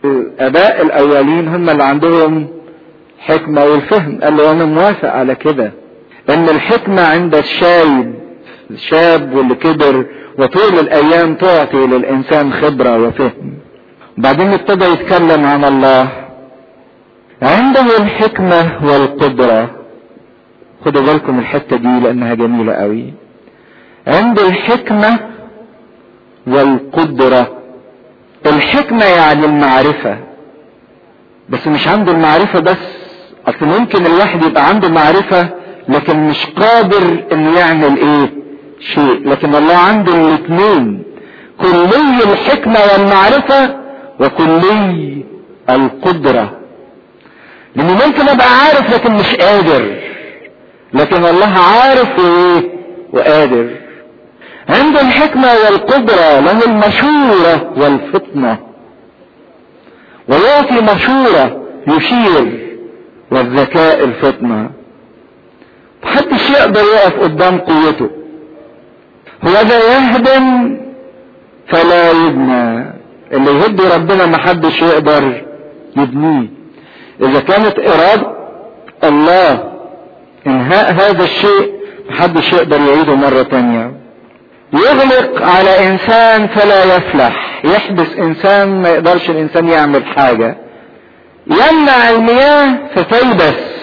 الاباء الاولين هم اللي عندهم حكمة والفهم قال له انا موافق على كده ان الحكمة عند الشايب الشاب واللي كبر وطول الايام تعطي للانسان خبرة وفهم بعدين ابتدى يتكلم عن الله عنده الحكمة والقدرة خدوا بالكم الحتة دي لانها جميلة قوي عنده الحكمة والقدرة الحكمة يعني المعرفة بس مش عنده المعرفة بس اصل ممكن الواحد يبقى عنده معرفة لكن مش قادر انه يعمل ايه شيء لكن الله عنده الاثنين كلي الحكمة والمعرفة وكلي القدرة لانه ممكن ابقى عارف لكن مش قادر لكن الله عارف وايه وقادر عنده الحكمة والقدرة له المشورة والفطنة ويعطي مشورة يشير والذكاء الفطنة محدش يقدر يقف قدام قوته هو ده يهدم فلا يبنى اللي يهد ربنا محدش يقدر يبنيه اذا كانت ارادة الله انهاء هذا الشيء محدش يقدر يعيده مرة تانية يغلق على انسان فلا يفلح يحبس انسان ما يقدرش الانسان يعمل حاجة يمنع المياه فتيبس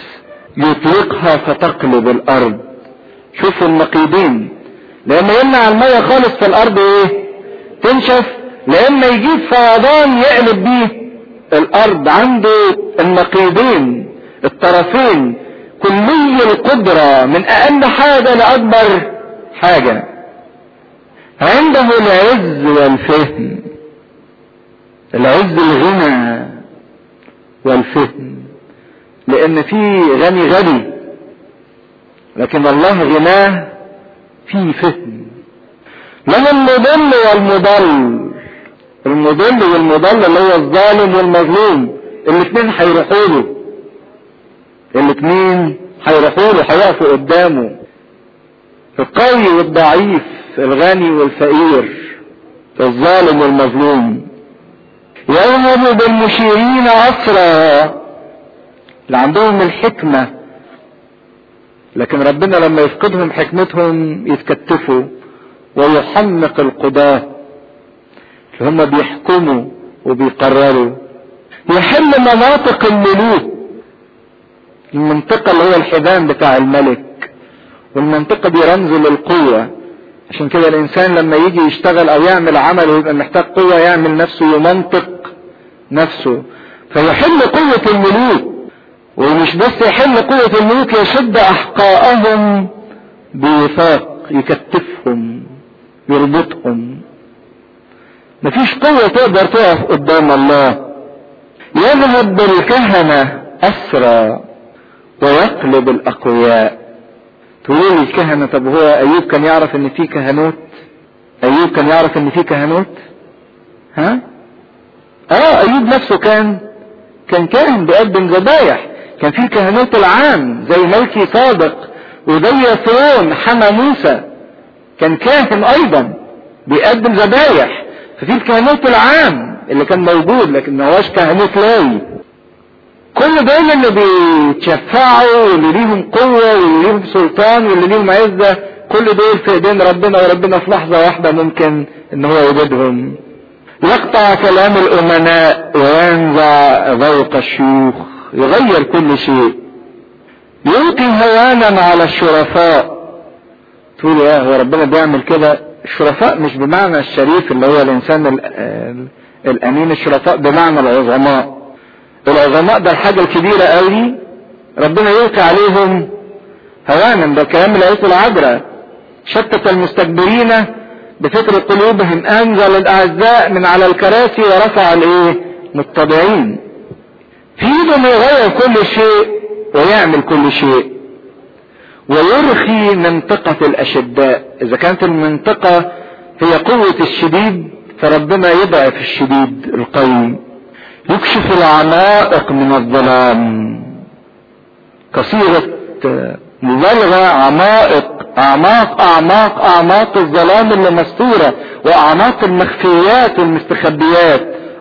يطلقها فتقلب الارض شوفوا النقيضين لما يمنع المية خالص في الارض ايه تنشف لما يجيب فيضان يقلب بيه الارض عنده النقيضين الطرفين كلي القدرة من اقل حاجة لاكبر حاجة عنده العز والفهم العز الغنى والفهم لان في غني غني لكن الله غناه في فهم له المضل والمضل المضل والمضل اللي هو الظالم والمظلوم الاثنين هيروحوا له الاثنين هيروحوا له هيقفوا قدامه القوي والضعيف الغني والفقير الظالم والمظلوم يذهب بالمشيرين أسرى اللي عندهم الحكمة لكن ربنا لما يفقدهم حكمتهم يتكتفوا ويحمق القضاة اللي هم بيحكموا وبيقرروا يحل مناطق الملوك المنطقة اللي هو الحزام بتاع الملك والمنطقة دي رمز للقوة عشان كده الانسان لما يجي يشتغل او يعمل عمل ويبقى محتاج قوة يعمل نفسه يمنطق نفسه فيحل قوة الملوك ومش بس يحل قوة الملوك يشد احقائهم بوثاق يكتفهم يربطهم مفيش قوة تقدر تقف قدام الله يذهب بالكهنة أسرى ويقلب الأقوياء تقول الكهنة طب هو أيوب كان يعرف إن في كهنوت أيوب كان يعرف إن في كهنوت ها اه أيوب نفسه كان كان كاهن بيقدم ذبايح كان في كهنوت العام زي ملكي صادق وزي يسرون حمى موسى كان كاهن أيضا بيقدم ذبايح ففي الكهنوت العام اللي كان موجود لكن ما هوش كهنوت لاوي كل دول اللي بيتشفعوا واللي ليهم قوة واللي ليهم سلطان واللي ليهم عزة كل دول في ايدين ربنا وربنا في لحظة واحدة ممكن ان هو يوجدهم يقطع كلام الامناء وينزع ذوق الشيوخ يغير كل شيء يلقي هوانا على الشرفاء تقول يا هو ربنا بيعمل كده الشرفاء مش بمعنى الشريف اللي هو الانسان الامين الشرفاء بمعنى العظماء العظماء ده الحاجة الكبيرة قوي ربنا يلقي عليهم هوانا ده الكلام اللي قلته العذراء شتت المستكبرين بفكر قلوبهم انزل الاعزاء من على الكراسي ورفع الايه متبعين في ايده يغير كل شيء ويعمل كل شيء ويرخي منطقة الاشداء اذا كانت المنطقة هي قوة الشديد فربنا يضعف الشديد القوي يكشف العمائق من الظلام كصيغة مبالغة عمائق أعماق أعماق أعماق الظلام اللي مستورة وأعماق المخفيات والمستخبيات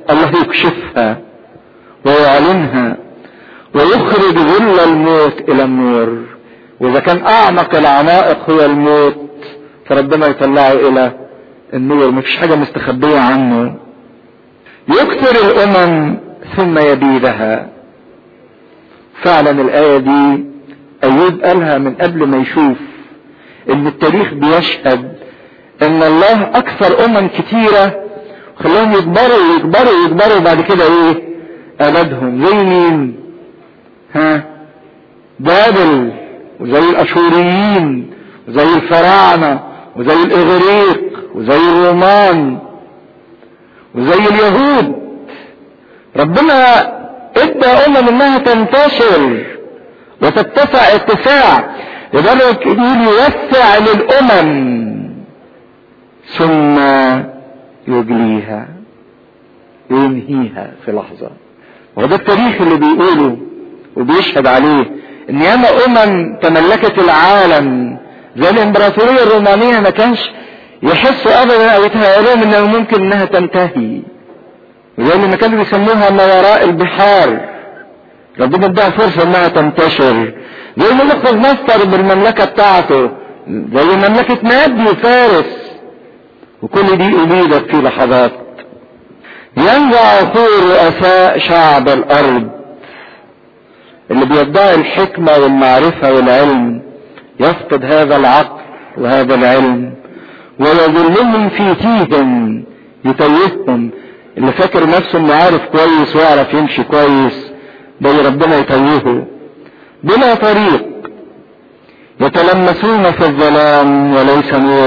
الله يكشفها ويعلنها ويخرج ظل الموت الى النور واذا كان اعمق العمائق هو الموت فربنا يطلعه الى النور مفيش حاجة مستخبية عنه يكثر الامم ثم يبيدها فعلا الاية دي ايوب قالها من قبل ما يشوف ان التاريخ بيشهد ان الله اكثر امم كتيرة خلاهم يكبروا ويكبروا ويكبروا وبعد كده ايه ابدهم زي مين ها بابل وزي الاشوريين وزي الفراعنة وزي الاغريق وزي الرومان وزي اليهود ربنا ادى امم انها تنتشر وتتسع اتساع لدرجة يقول يوسع للامم ثم يجليها وينهيها في لحظة وده التاريخ اللي بيقوله وبيشهد عليه ان ياما امم تملكت العالم زي الامبراطورية الرومانية ما كانش يحسوا ابدا او يتهيألهم انه ممكن انها تنتهي زي ما كانوا بيسموها ما وراء البحار ربنا اداها فرصة انها تنتشر زي ملك مصر بالمملكة بتاعته زي مملكة مادي وفارس وكل دي أبيدت في لحظات ينزع عقول رؤساء شعب الأرض اللي بيدعي الحكمة والمعرفة والعلم يفقد هذا العقل وهذا العلم ويظلهم في تيهم يتيههم اللي فاكر نفسه انه عارف كويس ويعرف يمشي كويس ده ربنا يتيهه بلا طريق يتلمسون في الظلام وليس نور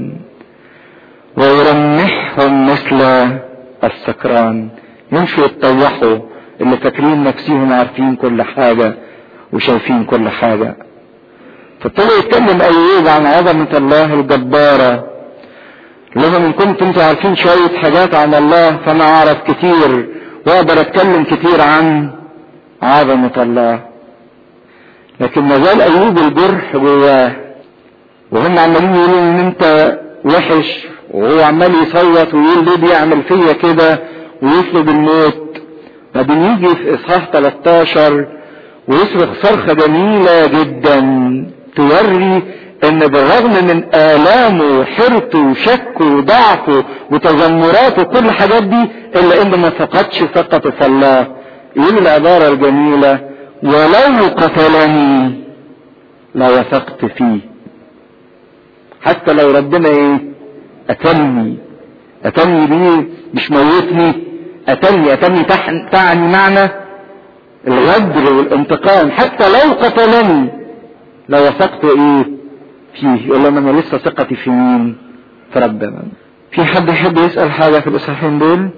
ويرمحهم مثل السكران يمشوا يتطوحوا اللي فاكرين نفسهم عارفين كل حاجة وشايفين كل حاجة فابتدى يتكلم ايوب عن عظمة الله الجبارة لهم ان كنتم انتوا عارفين شوية حاجات عن الله فانا اعرف كتير واقدر اتكلم كتير عن عظمة الله لكن ما زال ايوب الجرح جواه وهم عمالين يقولوا ان انت وحش وهو عمال يصوت ويقول ليه بيعمل فيا كده ويطلب الموت بعدين يجي في اصحاح 13 ويصرخ صرخة جميلة جدا توري ان بالرغم من الامه وحرته وشكه وضعفه وتذمراته وكل الحاجات دي الا انه ما فقدش ثقته في الله يقول العبارة الجميلة ولو قتلني لوثقت فيه حتى لو ربنا ايه قتلني قتلني دي مش موتني قتلني قتلني تعني معنى الغدر والانتقام حتى لو قتلني لوثقت ايه فيه يقول لهم انا لسه ثقتي في مين في ربنا في حد يحب يسأل حاجة في الإصحاحين دول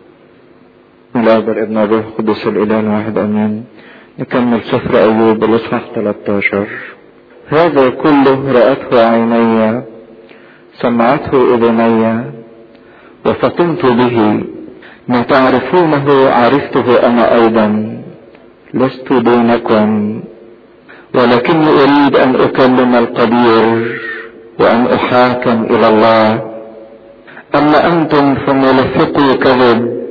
الأب ابن أبي القدس الإله الواحد أمين نكمل سفر أيوب الإصحاح 13 هذا كله رأته عيني سمعته أذني وفطنت به ما تعرفونه عرفته أنا أيضا لست دونكم ولكني أريد أن أكلم القدير وأن أحاكم إلى الله أما أنتم فملفقوا كذب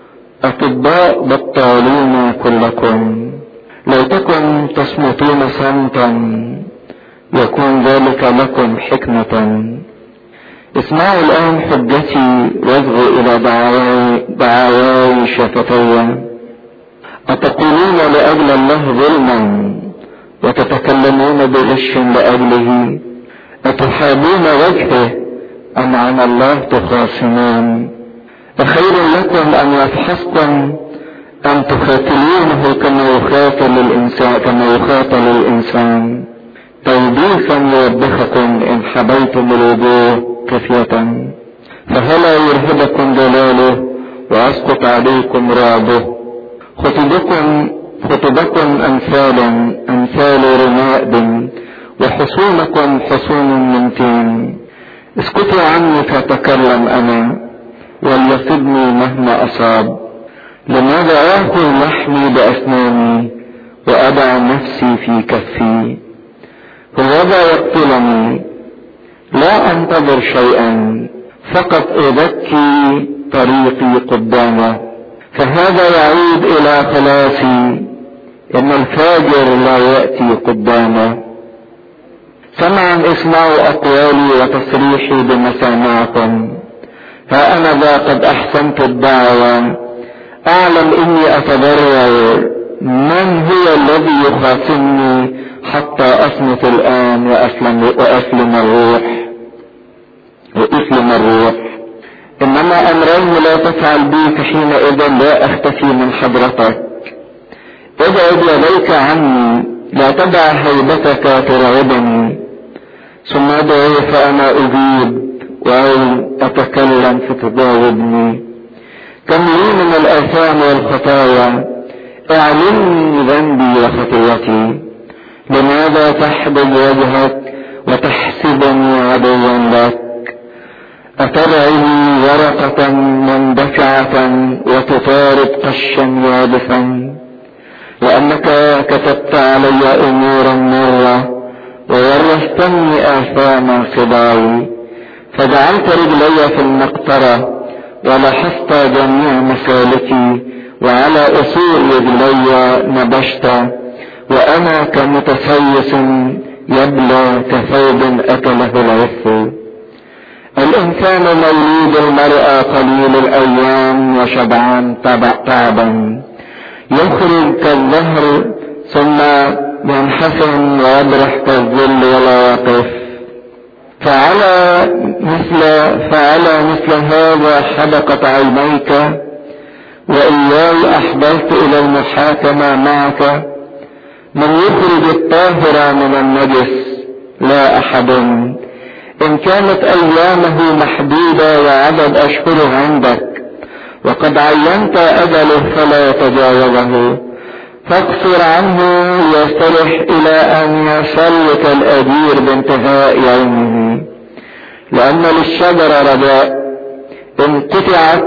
أطباء بطالون كلكم لو تكن تصمتون صمتا يكون ذلك لكم حكمة اسمعوا الآن حجتي واصغوا إلى دعواي, دعواي شفتي أتقولون لأجل الله ظلما وتتكلمون بغش لأجله أتحابون وجهه أم عن الله تخاصمون فخير لكم أن يفحصكم أن تقاتلونه كما يقاتل الإنسان كما يقاتل الإنسان توبيخا يوبخكم إن حبيتم الوجوه كفية فهلا يرهبكم جلاله ويسقط عليكم رعبه خطبكم خطبكم أمثالا أمثال رماد وحصونكم حصون من تين اسكتوا عني فأتكلم أنا وليصبني مهما أصاب لماذا آكل لحمي بأسناني وأضع نفسي في كفي هذا يقتلني لا أنتظر شيئا فقط أذكي طريقي قدامه فهذا يعود الى خلاصي ان الفاجر لا ياتي قدامه سمعا اسمعوا اقوالي وتصريحي بمسامعكم ها انا ذا قد احسنت الدعوه اعلم اني اتضرر من هو الذي يخاصمني حتى اصمت الان واسلم واسلم الروح واسلم الروح انما امرين لا تفعل بي فحينئذ لا اختفي من حضرتك ابعد يديك عني لا تدع هيبتك ترعبني ثم ادعو فانا اجيب او اتكلم فتجاوبني كم لي من الاثام والخطايا اعلمني ذنبي وخطيتي لماذا تحبب وجهك وتحسبني عدوا لك أتبعني ورقة مندفعة وتطارد قشا يابسا لأنك كتبت علي أمورا مرة وورثتني آثام صباي فجعلت رجلي في المقطرة ولحست جميع مسالكي وعلى أصول رجلي نبشت وأنا كمتسيس يبلى كثوب أكله العف الإنسان مولود المرأة قليل الأيام وشبعان تعبا يخرج كالظهر ثم ينحسن ويبرح كالظل ولا يقف فعلى مثل فعلى مثل هذا حدقت عينيك وإياي أحببت إلى المحاكمة معك من يخرج الطاهر من النجس لا أحد إن كانت أيامه محدودة وعدد أشهره عندك وقد عينت أجله فلا يتجاوزه فاقصر عنه يصطلح إلى أن يسلك الأجير بانتهاء يومه لأن للشجرة رجاء إن قطعت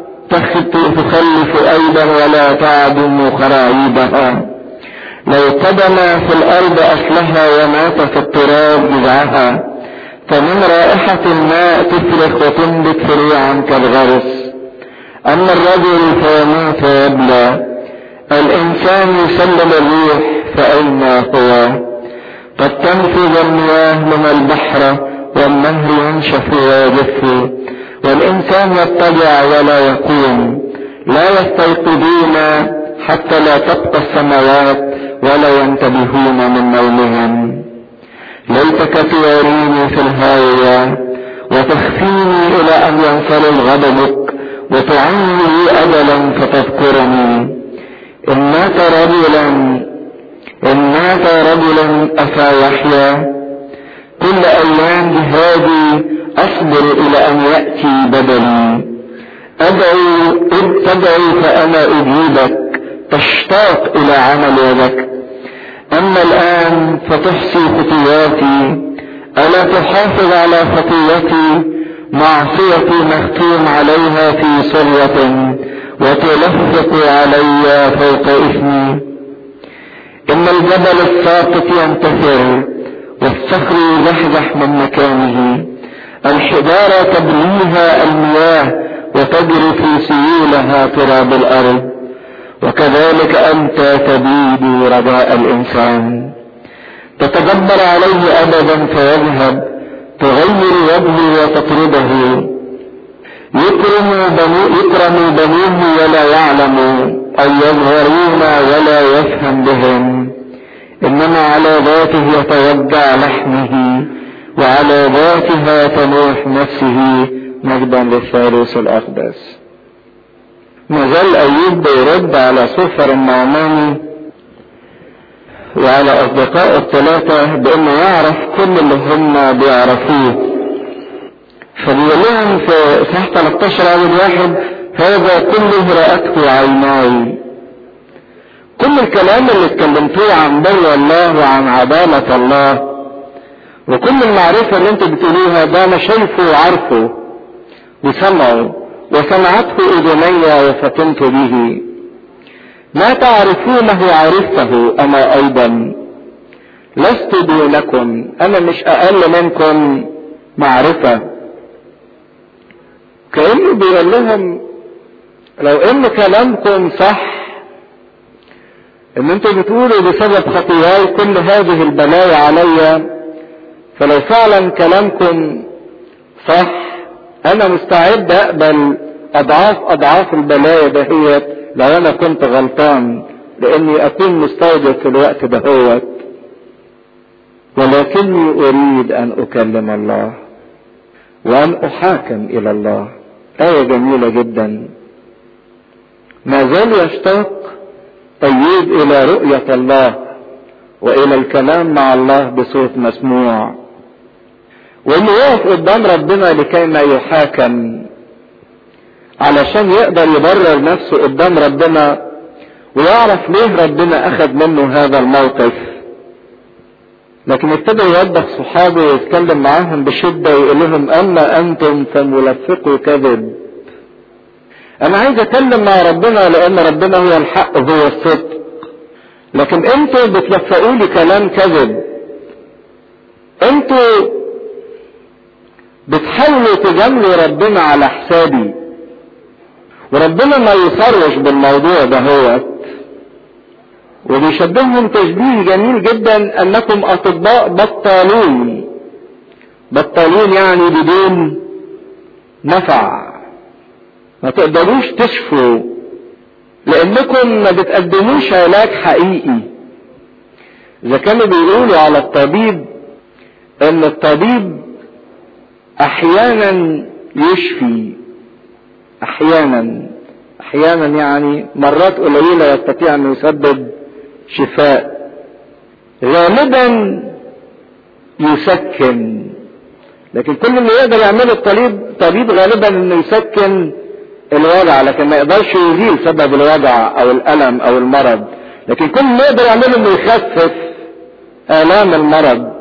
تخلف أيضا ولا تعدم خراعيبها لو قدم في الأرض أصلها ومات في التراب جذعها فمن رائحة الماء تفرخ وتنبت فروعا كالغرس أما الرجل فيموت ويبلى الإنسان يسلم الروح فأين هو قد تنفذ المياه من البحر والنهر ينشف ويجف والإنسان يضطجع ولا يقوم لا يستيقظون حتى لا تبقى السماوات ولا ينتبهون من نومهم ليتك تواريني في الهاوية وتخفيني إلى أن ينصرم غضبك وتعني لي أجلا فتذكرني إن مات رجلا إن مات رجلا أفا يحيا كل أيام جهادي أصبر إلى أن يأتي بدلي أدعو إذ تدعو فأنا أجيبك تشتاق إلى عمل يدك أما الآن فتحصي خطواتي ألا تحافظ على خطيتي معصيتي مختوم عليها في صلوة وتلفق علي فوق إثمي إن الجبل الساقط ينتثر والصخر يزحزح من مكانه الحجارة تبنيها المياه وتجري في سيولها تراب الأرض وكذلك أنت تبيد رجاء الإنسان تتجبر عليه أبدا فيذهب تغير وجهه وتطرده يكرم بنو يكرم بنوه ولا يعلم أو يظهرون ولا يفهم بهم إنما على ذاته يتوجع لحمه وعلى ذاتها تنوح نفسه مجدا للثالوث الأقدس ما زال أيوب بيرد على صفر النعماني وعلى أصدقاء الثلاثة بأنه يعرف كل اللي هم بيعرفوه فبيقول لهم في صح 13 عدد واحد هذا كله رأته عيناي كل الكلام اللي اتكلمتوه عن بر الله وعن عدالة الله وكل المعرفة اللي انتوا بتقولوها ده انا شايفه وعارفه وسمعه وسمعته اذني وفتنت به ما تعرفونه عرفته انا ايضا لست دونكم انا مش اقل منكم معرفة كأنه بيقول لهم لو ان كلامكم صح ان انتوا بتقولوا بسبب خطيئاي كل هذه البلايا عليا فلو فعلا كلامكم صح انا مستعد اقبل اضعاف اضعاف البلايا دهيت لو انا كنت غلطان لاني اكون مستوجب في الوقت دهوت ولكني اريد ان اكلم الله وان احاكم الى الله ايه جميله جدا ما زال يشتاق أيوب إلى رؤية الله وإلى الكلام مع الله بصوت مسموع وإنه يقف قدام ربنا لكي ما يحاكم علشان يقدر يبرر نفسه قدام ربنا ويعرف ليه ربنا أخذ منه هذا الموقف لكن ابتدى يوضح صحابه ويتكلم معاهم بشدة ويقول لهم أما أنتم فملفقوا كذب انا عايز اتكلم مع ربنا لان ربنا هو الحق هو الصدق لكن انتوا بتلفقوا لي كلام كذب انتوا بتحاولوا تجاملوا ربنا على حسابي وربنا ما يصرش بالموضوع ده هو وبيشبههم تشبيه جميل جدا انكم اطباء بطالون بطالون يعني بدون نفع ما تقدروش تشفوا لانكم ما بتقدموش علاج حقيقي اذا كانوا بيقولوا على الطبيب ان الطبيب احيانا يشفي احيانا احيانا يعني مرات قليله يستطيع ان يسبب شفاء غالبا يسكن لكن كل اللي يقدر يعمله الطبيب طبيب غالبا انه يسكن الوجع لكن ما يقدرش يزيل سبب الوجع او الالم او المرض لكن كل ما يقدر يعمله انه يخفف الام المرض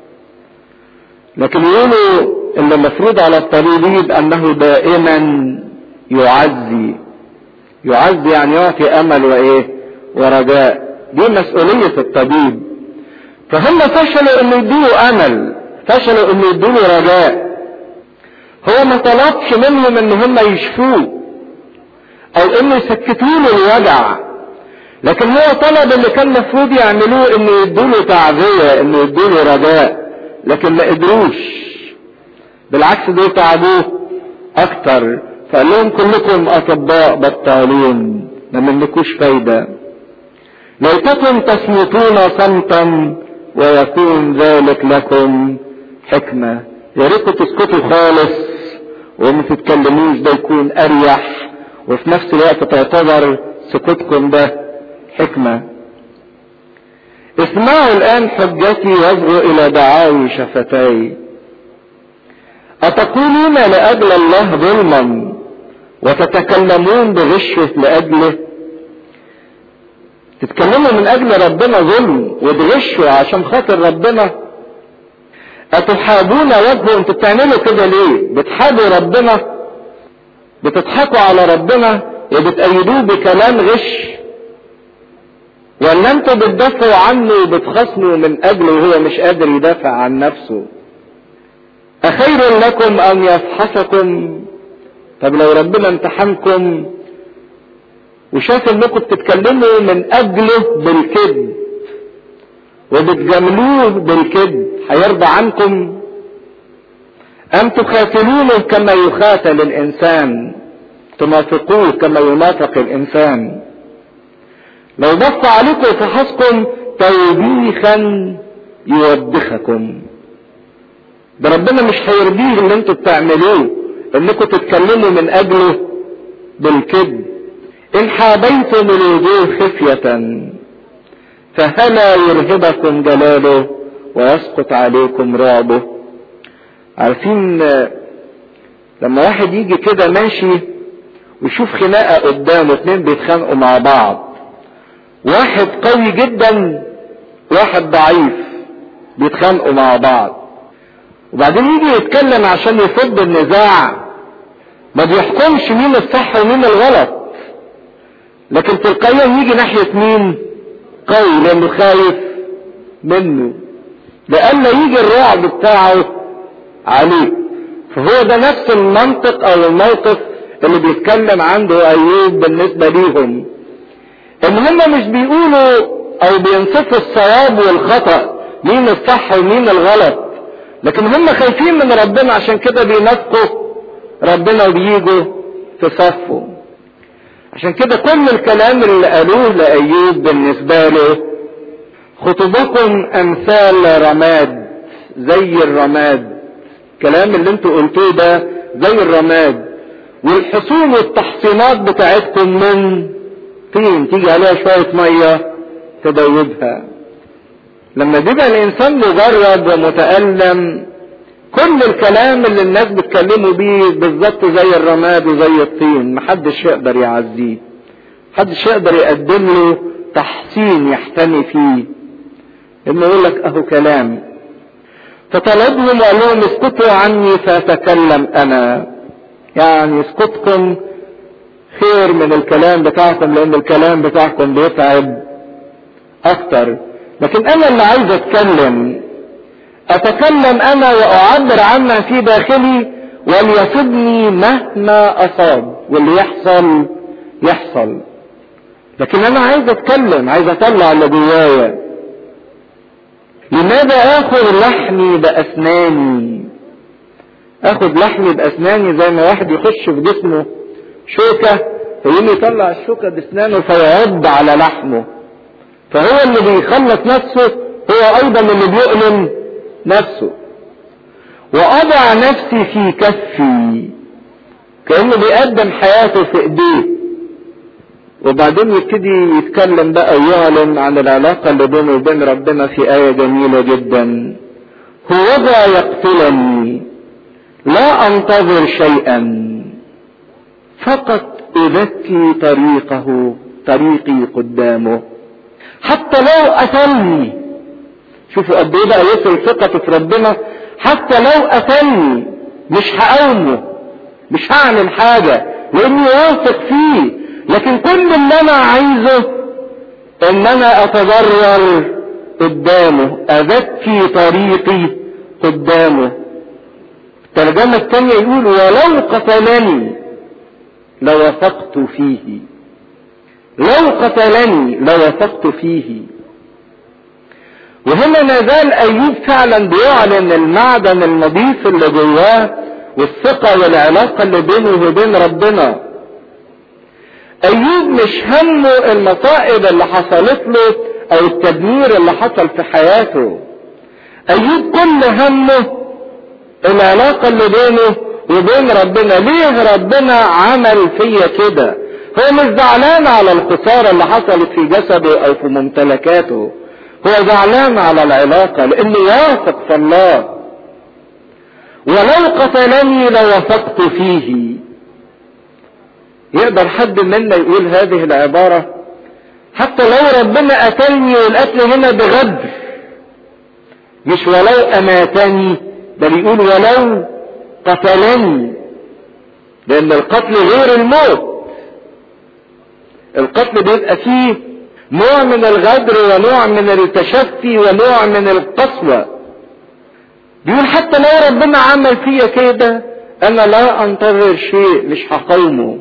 لكن يقولوا ان المفروض على الطبيب انه دائما يعزي يعزي يعني يعطي امل وايه ورجاء دي مسؤولية الطبيب فهم فشلوا انه يدوا امل فشلوا انه يدوا رجاء هو ما طلبش منهم ان هم يشفوه او انه يسكتوا له الوجع لكن هو طلب اللي كان المفروض يعملوه انه يدوا له تعزيه انه يدوا له رجاء لكن ما قدروش بالعكس دول تعبوه اكتر فقال لهم كلكم اطباء بطالين ما منكوش فايده ليتكم تصمتون صمتا ويكون ذلك لكم حكمه يا ريتكم تسكتوا خالص وما تتكلموش ده يكون اريح وفي نفس الوقت تعتبر سكوتكم ده حكمة اسمعوا الآن حجتي واصغوا إلى دعاوي شفتاي أتقولون لأجل الله ظلما وتتكلمون بغشه لأجله تتكلموا من أجل ربنا ظلم وتغشوا عشان خاطر ربنا أتحابون وجهه انتوا بتعملوا كده ليه بتحابوا ربنا بتضحكوا على ربنا وبتأيدوه بكلام غش ولا انتوا بتدافعوا عنه وبتخصموا من اجله وهو مش قادر يدافع عن نفسه اخير لكم ان يفحصكم طب لو ربنا امتحنكم وشاف انكم بتتكلموا من اجله بالكذب وبتجاملوه بالكذب هيرضى عنكم ام تخاتلونه كما يخاتل الانسان تنافقوه كما ينافق الانسان لو بص عليكم وفحصكم توبيخا يوبخكم ده ربنا مش هيرضيه اللي انتوا بتعملوه انكم تتكلموا من اجله بالكذب ان حابيتم الوجوه خفية فهلا يرهبكم جلاله ويسقط عليكم رعبه عارفين لما واحد يجي كده ماشي ويشوف خناقه قدامه اتنين بيتخانقوا مع بعض واحد قوي جدا واحد ضعيف بيتخانقوا مع بعض وبعدين يجي يتكلم عشان يفض النزاع ما بيحكمش مين الصح ومين الغلط لكن تلقائيا يجي ناحية مين قوي لانه خايف منه لأن يجي الرعب بتاعه عليه فهو ده نفس المنطق او الموقف اللي بيتكلم عنده ايوب بالنسبة ليهم ان هم مش بيقولوا او بينصفوا الصواب والخطأ مين الصح ومين الغلط لكن هم خايفين من ربنا عشان كده بينافقوا ربنا وبيجوا في صفه عشان كده كل الكلام اللي قالوه لأيوب بالنسبة له خطبكم أمثال رماد زي الرماد الكلام اللي انتوا قلتوه ده زي الرماد والحصول والتحصينات بتاعتكم من طين تيجي عليها شوية مية تدوبها لما بيبقى الانسان مجرد ومتألم كل الكلام اللي الناس بيتكلموا بيه بالظبط زي الرماد وزي الطين محدش يقدر يعزيه محدش يقدر يقدم له تحسين يحتمي فيه انه يقول لك اهو كلام فطلبهم وقال لهم اسكتوا عني فاتكلم انا يعني اسكتكم خير من الكلام بتاعكم لان الكلام بتاعكم بيتعب اكتر لكن انا اللي عايز اتكلم اتكلم انا واعبر عما في داخلي وليصبني مهما اصاب واللي يحصل يحصل لكن انا عايز اتكلم عايز اطلع اللي جوايا لماذا اخذ لحمي باسناني اخذ لحمي باسناني زي ما واحد يخش في جسمه شوكة فيقوم يطلع الشوكة باسنانه فيعض على لحمه فهو اللي بيخلص نفسه هو ايضا اللي بيؤلم نفسه واضع نفسي في كفي كانه بيقدم حياته في ايديه وبعدين يبتدي يتكلم بقى ويعلن عن العلاقة اللي بينه وبين ربنا في آية جميلة جدا هو ذا يقتلني لا انتظر شيئا فقط اذكي طريقه طريقي قدامه حتى لو قتلني شوفوا قد ايه بقى يصل ثقته في ربنا حتى لو قتلني مش هقاومه مش هعمل حاجة لاني واثق فيه لكن كل اللي انا عايزه ان انا اتضرر قدامه اذكي طريقي قدامه الترجمة الثانية يقول ولو قتلني لوثقت فيه لو قتلني لوثقت فيه وهنا ما زال ايوب فعلا بيعلن المعدن النظيف اللي جواه والثقة والعلاقة اللي بينه وبين ربنا ايوب مش همه المصائب اللي حصلت له او التدمير اللي حصل في حياته ايوب كل همه العلاقة اللي بينه وبين ربنا ليه ربنا عمل فيا كده هو مش زعلان على الخسارة اللي حصلت في جسده او في ممتلكاته هو زعلان على العلاقة لانه واثق في الله ولو قتلني لوثقت فيه يقدر حد منا يقول هذه العبارة حتى لو ربنا قتلني والقتل هنا بغدر مش ولو اماتني ده بيقول ولو قتلني لان القتل غير الموت القتل بيبقى فيه نوع من الغدر ونوع من التشفي ونوع من القسوة بيقول حتى لو ربنا عمل فيا كده انا لا انتظر شيء مش هقاومه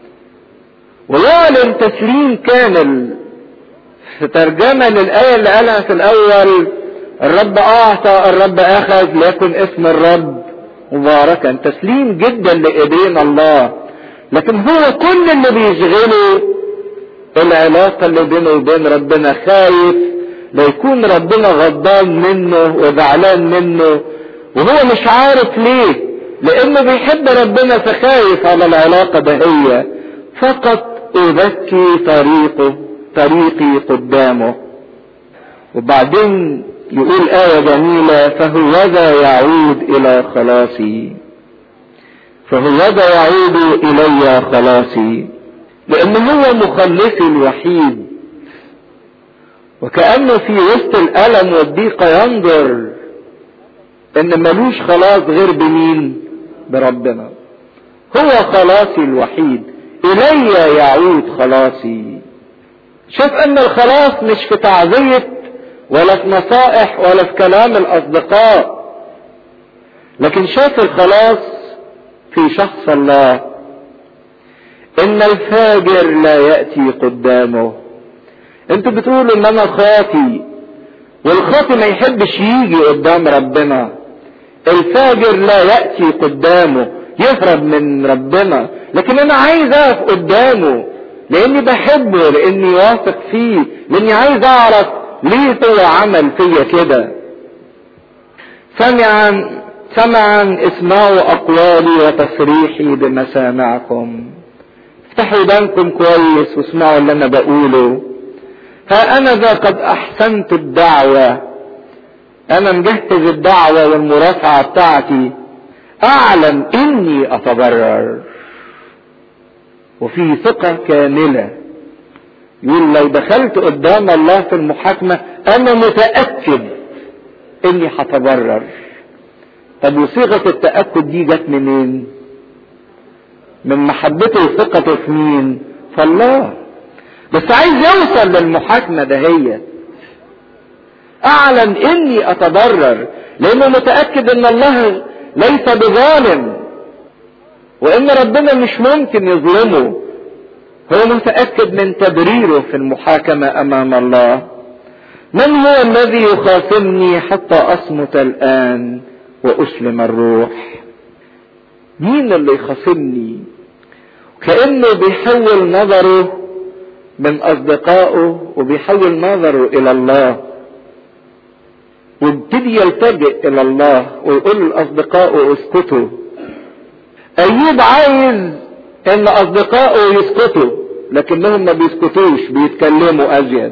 ويعلن تسليم كامل في ترجمة للآية اللي قالها في الأول الرب أعطى الرب أخذ ليكن اسم الرب مباركا تسليم جدا لإيدين الله لكن هو كل اللي بيشغله العلاقة اللي بينه وبين ربنا خايف ليكون ربنا غضبان منه وزعلان منه وهو مش عارف ليه لانه بيحب ربنا فخايف على العلاقة دهية فقط اذكي طريقه طريقي قدامه وبعدين يقول آية جميلة فهوذا يعود إلى خلاصي فهوذا يعود إلي خلاصي لأن هو مخلصي الوحيد وكأنه في وسط الألم والضيقة ينظر إن ملوش خلاص غير بمين؟ بربنا هو خلاصي الوحيد إلي يعود خلاصي شوف ان الخلاص مش في تعزية ولا في نصائح ولا في كلام الاصدقاء لكن شاف الخلاص في شخص الله ان الفاجر لا يأتي قدامه انتوا بتقولوا ان انا خاطي والخاطي ما يحبش يجي قدام ربنا الفاجر لا يأتي قدامه يهرب من ربنا لكن انا عايز اقف قدامه لاني بحبه لاني واثق فيه لاني عايز اعرف ليه هو عمل فيا كده سمعا سمعا اسمعوا اقوالي وتصريحي بمسامعكم افتحوا ودانكم كويس واسمعوا اللي انا بقوله ها انا ذا قد احسنت الدعوة انا مجهز الدعوة والمرافعة بتاعتي اعلم اني اتبرر وفي ثقة كاملة يقول لو دخلت قدام الله في المحاكمة انا متأكد اني هتبرر طب وصيغة التأكد دي جت منين من محبته وثقته في مين في الله بس عايز يوصل للمحاكمة دهيت اعلن اني اتبرر لانه متأكد ان الله ليس بظالم وان ربنا مش ممكن يظلمه هو متأكد من تبريره في المحاكمة امام الله من هو الذي يخاصمني حتى اصمت الان واسلم الروح مين اللي يخاصمني كأنه بيحول نظره من اصدقائه وبيحول نظره الى الله وابتدي يلتجئ الى الله ويقول لاصدقائه اسكتوا ايوب عايز ان اصدقائه يسكتوا لكنهم ما بيسكتوش بيتكلموا ازيد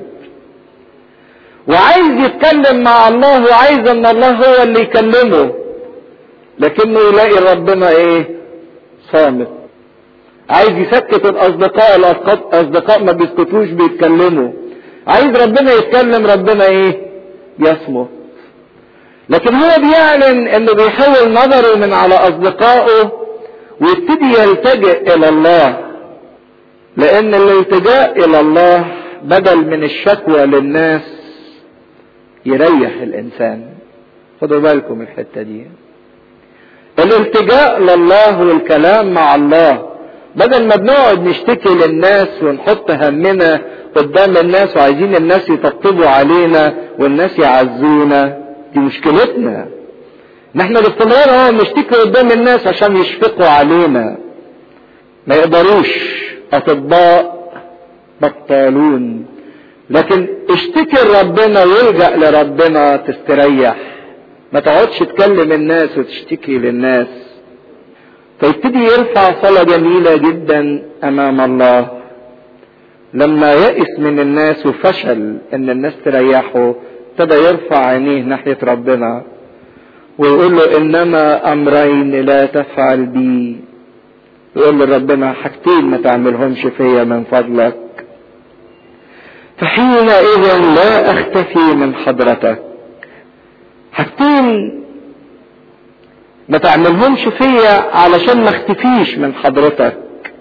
وعايز يتكلم مع الله وعايز ان الله هو اللي يكلمه لكنه يلاقي ربنا ايه صامت عايز يسكت الاصدقاء الاصدقاء ما بيسكتوش بيتكلموا عايز ربنا يتكلم ربنا ايه يصمت لكن هو بيعلن انه بيحول نظره من على اصدقائه ويبتدي يلتجئ الى الله لان الالتجاء الى الله بدل من الشكوى للناس يريح الانسان خدوا بالكم الحته دي الالتجاء لله والكلام مع الله بدل ما بنقعد نشتكي للناس ونحط همنا قدام الناس وعايزين الناس يطبطبوا علينا والناس يعزونا دي مشكلتنا ان احنا باستمرار اه نشتكي قدام الناس عشان يشفقوا علينا ما يقدروش اطباء بطالون لكن اشتكي لربنا والجا لربنا تستريح ما تقعدش تكلم الناس وتشتكي للناس فيبتدي يرفع صلاة جميلة جدا أمام الله لما يئس من الناس وفشل إن الناس تريحه ابتدى يرفع عينيه ناحية ربنا ويقول له إنما أمرين لا تفعل بي يقول لربنا حاجتين ما تعملهمش فيا من فضلك فحينئذ لا أختفي من حضرتك حاجتين ما تعملهمش فيا علشان ما اختفيش من حضرتك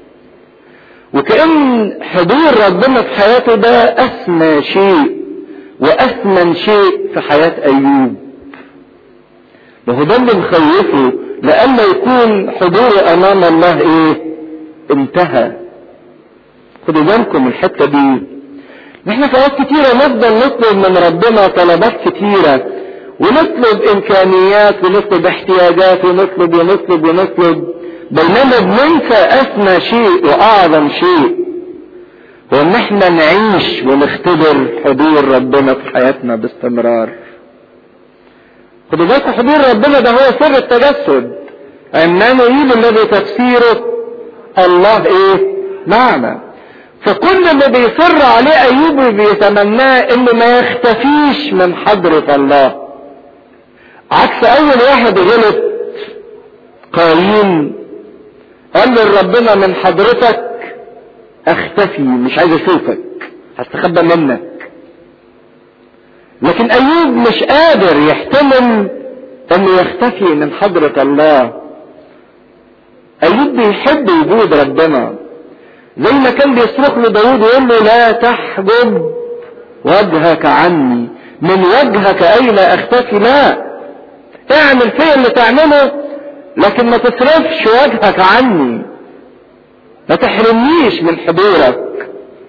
وكأن حضور ربنا في حياته ده أسمى شيء وأثمن شيء في حياة أيوب وهو ده اللي مخوفه لألا يكون حضوره أمام الله إيه انتهى خدوا بالكم الحتة دي احنا في اوقات كتيرة نفضل نطلب من ربنا طلبات كتيرة ونطلب امكانيات ونطلب احتياجات ونطلب ونطلب ونطلب بينما بننسى اسمى شيء واعظم شيء هو ان احنا نعيش ونختبر حضور ربنا في حياتنا باستمرار خدوا بالكم حضور ربنا ده هو سر التجسد عمانوئيل الذي تفسيره الله ايه معنا فكل اللي بيصر عليه ايوب وبيتمناه انه ما يختفيش من حضرة الله عكس اول واحد غلط قايين قال لربنا من حضرتك اختفي مش عايز اشوفك هستخبى منك لكن ايوب مش قادر يحتمل انه يختفي من حضرة الله ايوب بيحب وجود ربنا زي ما كان بيصرخ له داود ويقول له لا تحجب وجهك عني من وجهك اين اختفي لا اعمل فيا اللي تعمله لكن ما تصرفش وجهك عني ما تحرمنيش من حضورك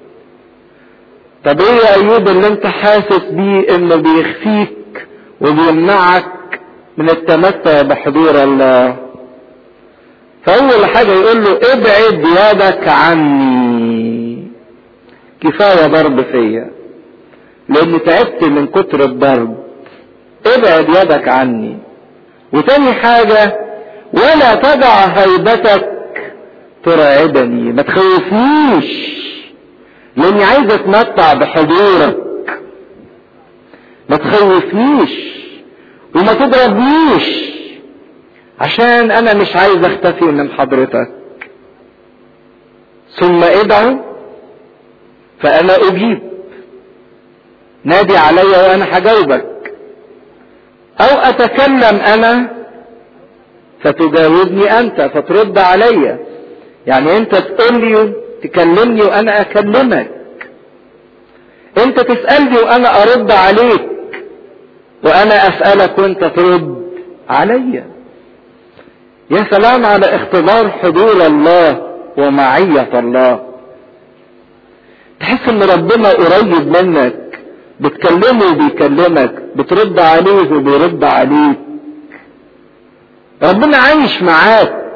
طب ايه يا ايوب اللي انت حاسس بيه انه بيخفيك وبيمنعك من التمتع بحضور الله فاول حاجة يقول له ابعد يدك عني كفاية ضرب فيا لاني تعبت من كتر الضرب ابعد يدك عني وتاني حاجة ولا تدع هيبتك ترعبني ما تخوفنيش لاني عايز اتمتع بحضورك ما تخوفنيش وما تضربنيش عشان انا مش عايز اختفي من حضرتك ثم ادعو فانا اجيب نادي عليا وانا هجاوبك او اتكلم انا فتجاوبني انت فترد عليا يعني انت تقول لي تكلمني وانا اكلمك انت تسألني وانا ارد عليك وانا اسألك وانت ترد عليا يا سلام على اختبار حضور الله ومعية الله تحس ان ربنا قريب منك بتكلمه وبيكلمك بترد عليه وبيرد عليك ربنا عايش معاك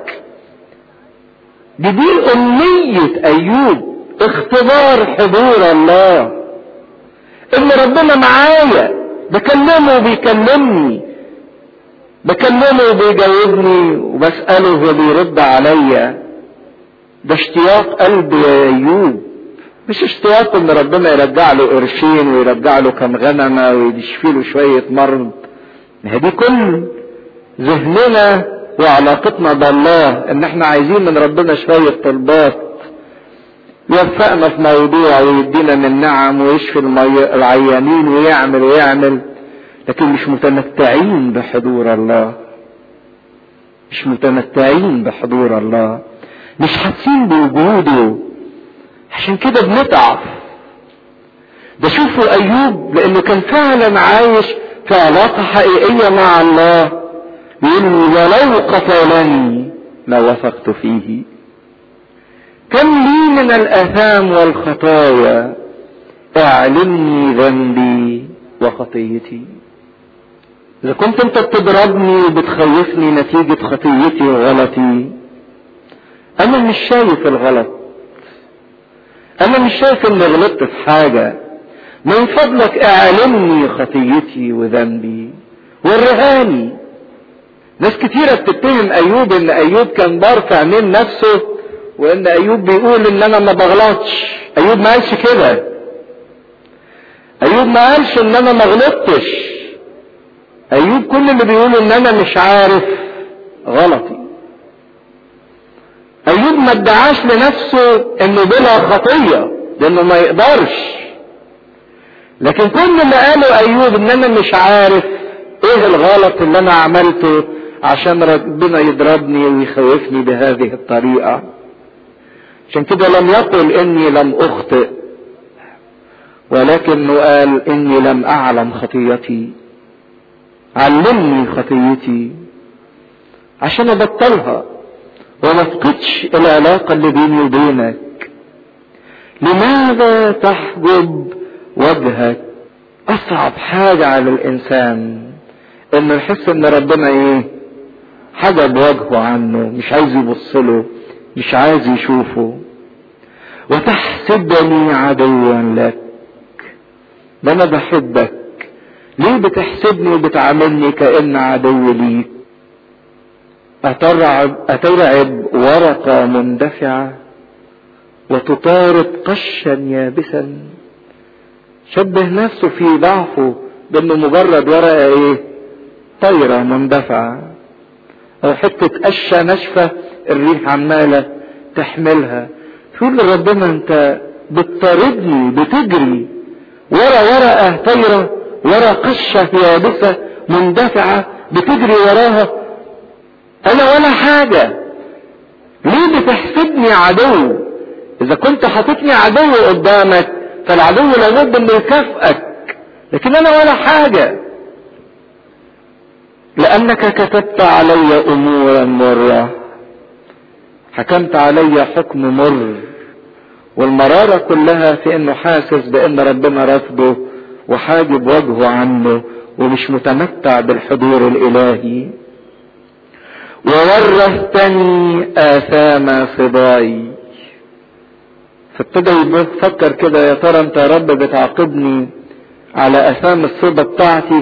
دي دي أمنية أيوب اختبار حضور الله إن ربنا معايا بكلمه وبيكلمني بكلمه وبيجاوبني وبسأله وبيرد عليا ده اشتياق قلبي يا أيوب مش اشتياق ان ربنا يرجع له قرشين ويرجع له كم غنمة ويشفي له شوية مرض ما هي دي كل ذهننا وعلاقتنا بالله ان احنا عايزين من ربنا شوية طلبات يوفقنا في موضوع ويدينا من نعم ويشفي العيانين ويعمل ويعمل لكن مش متمتعين بحضور الله مش متمتعين بحضور الله مش حاسين بوجوده عشان كده بنتعب ده شوفوا ايوب لانه كان فعلا عايش في علاقة حقيقية مع الله بيقول ولو قتلني لوثقت فيه كم لي من الاثام والخطايا اعلمني ذنبي وخطيتي اذا كنت انت بتضربني وبتخوفني نتيجة خطيتي وغلطي انا مش شايف الغلط انا مش شايف اني غلطت في حاجة من فضلك اعلمني خطيتي وذنبي ورهاني ناس كتيرة بتتهم ايوب ان ايوب كان بارفع من نفسه وان ايوب بيقول ان انا ما بغلطش ايوب ما قالش كده ايوب ما قالش ان انا ما غلطتش ايوب كل اللي بيقول ان انا مش عارف غلطي ايوب ما ادعاش لنفسه انه بلا خطية لانه ما يقدرش لكن كل اللي قاله ايوب ان انا مش عارف ايه الغلط اللي انا عملته عشان ربنا يضربني ويخوفني بهذه الطريقة عشان كده لم يقل اني لم اخطئ ولكنه قال اني لم اعلم خطيتي علمني خطيتي عشان ابطلها وما افقدش العلاقة اللي بيني وبينك لماذا تحجب وجهك اصعب حاجة على الانسان انه يحس ان ربنا ايه حجب وجهه عنه مش عايز يبص له مش عايز يشوفه وتحسبني عدوا لك ده انا بحبك ليه بتحسبني وبتعاملني كأن عدو ليك أترعب, أترعب ورقة مندفعة وتطارد قشا يابسا شبه نفسه في ضعفه بانه مجرد ورقة ايه طايرة مندفعة او حتة قشة ناشفة الريح عمالة تحملها تقول لربنا انت بتطاردني بتجري ورا ورقة طايرة ورا قشة يابسة مندفعة بتجري وراها انا ولا حاجة ليه بتحسبني عدو اذا كنت حاططني عدو قدامك فالعدو لابد انه يكافئك لكن انا ولا حاجة لانك كتبت علي امورا مرة حكمت علي حكم مر والمرارة كلها في انه حاسس بان ربنا رفضه وحاجب وجهه عنه ومش متمتع بالحضور الالهي وورثتني اثام صباي فابتدى يفكر كده يا ترى انت يا رب بتعاقبني على اثام الصبا بتاعتي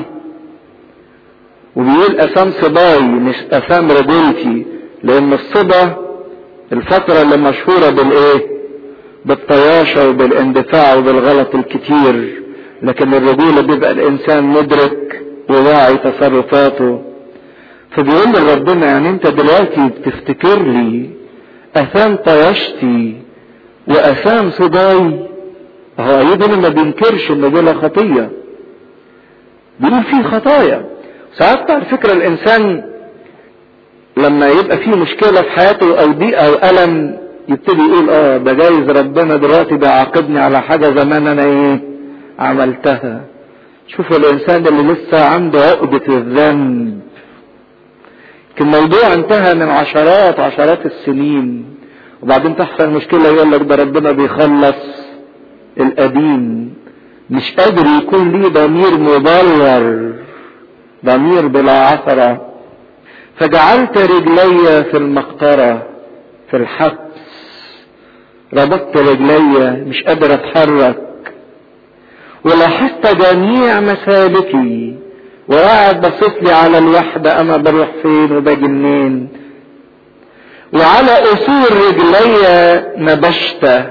وبيقول اثام صباي مش اثام رجولتي لان الصبا الفترة اللي مشهورة بالايه بالطياشة وبالاندفاع وبالغلط الكتير لكن الرجولة بيبقى الانسان مدرك وواعي تصرفاته فبيقول لربنا يعني انت دلوقتي بتفتكر لي اثام طياشتي واثام صداي هو ايضا ما بينكرش ان دول خطيه بيقول في خطايا ساعات على فكره الانسان لما يبقى فيه مشكله في حياته او ضيق او الم يبتدي يقول اه ده جايز ربنا دلوقتي بيعاقبني على حاجه زمان انا ايه عملتها شوفوا الانسان اللي لسه عنده عقده الذنب الموضوع انتهى من عشرات عشرات السنين وبعدين تحصل مشكلة يقول لك ده ربنا بيخلص القديم مش قادر يكون ليه ضمير مبرر ضمير بلا عثرة فجعلت رجلي في المقطرة في الحبس ربطت رجلي مش قادر اتحرك ولاحظت جميع مسالكي وقاعد بصيت لي على الوحدة انا بروح فين وباجي منين وعلى اصول رجلي نبشت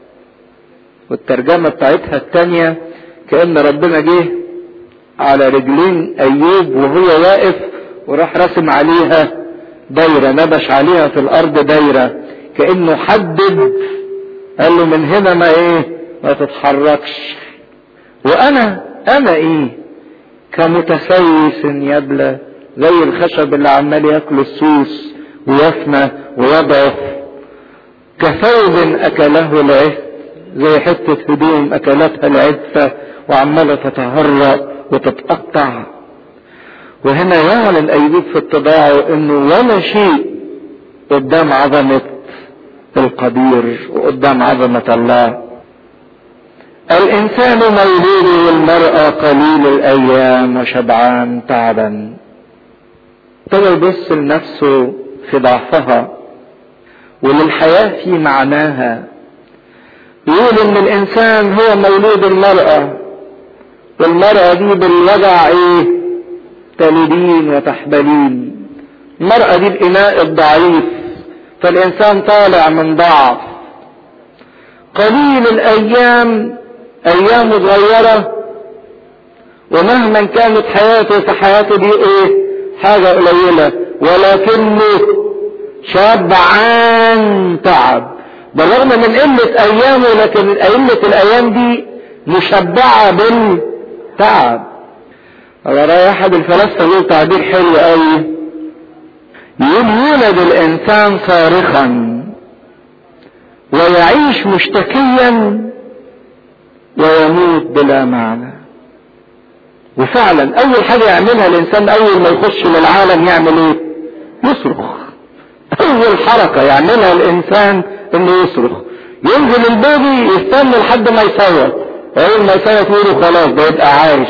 والترجمة بتاعتها التانية كأن ربنا جه على رجلين ايوب وهو واقف وراح رسم عليها دايرة نبش عليها في الارض دايرة كأنه حدد قال له من هنا ما ايه ما تتحركش وانا انا ايه كمتسوس يبلى زي الخشب اللي عمال ياكل السوس ويفنى ويضعف كثوب اكله العهد زي حتة هدوم اكلتها العدفة وعمالة تتهرأ وتتقطع وهنا يعلن ايوب في اتباعه انه ولا شيء قدام عظمة القدير وقدام عظمة الله الانسان مولود والمرأة قليل الايام وشبعان تعبا ابتدى يبص لنفسه في ضعفها وللحياة في معناها يقول ان الانسان هو مولود المرأة والمرأة دي بالوجع ايه تلدين وتحبلين المرأة دي الاناء الضعيف فالانسان طالع من ضعف قليل الايام ايام صغيرة ومهما كانت حياته فحياته دي ايه حاجة قليلة ولكنه شبعان تعب بالرغم من قلة ايامه لكن قلة الايام دي مشبعة بالتعب على رأي احد الفلاسفة له تعبير حلو قوي يقول يولد الانسان صارخا ويعيش مشتكيا ويموت بلا معنى وفعلا اول حاجة يعملها الانسان اول ما يخش للعالم يعمل ايه يصرخ اول حركة يعملها الانسان انه يصرخ ينزل البيبي يستنى لحد ما يصوت اول ما يصوت يقولوا خلاص ده يبقى عايش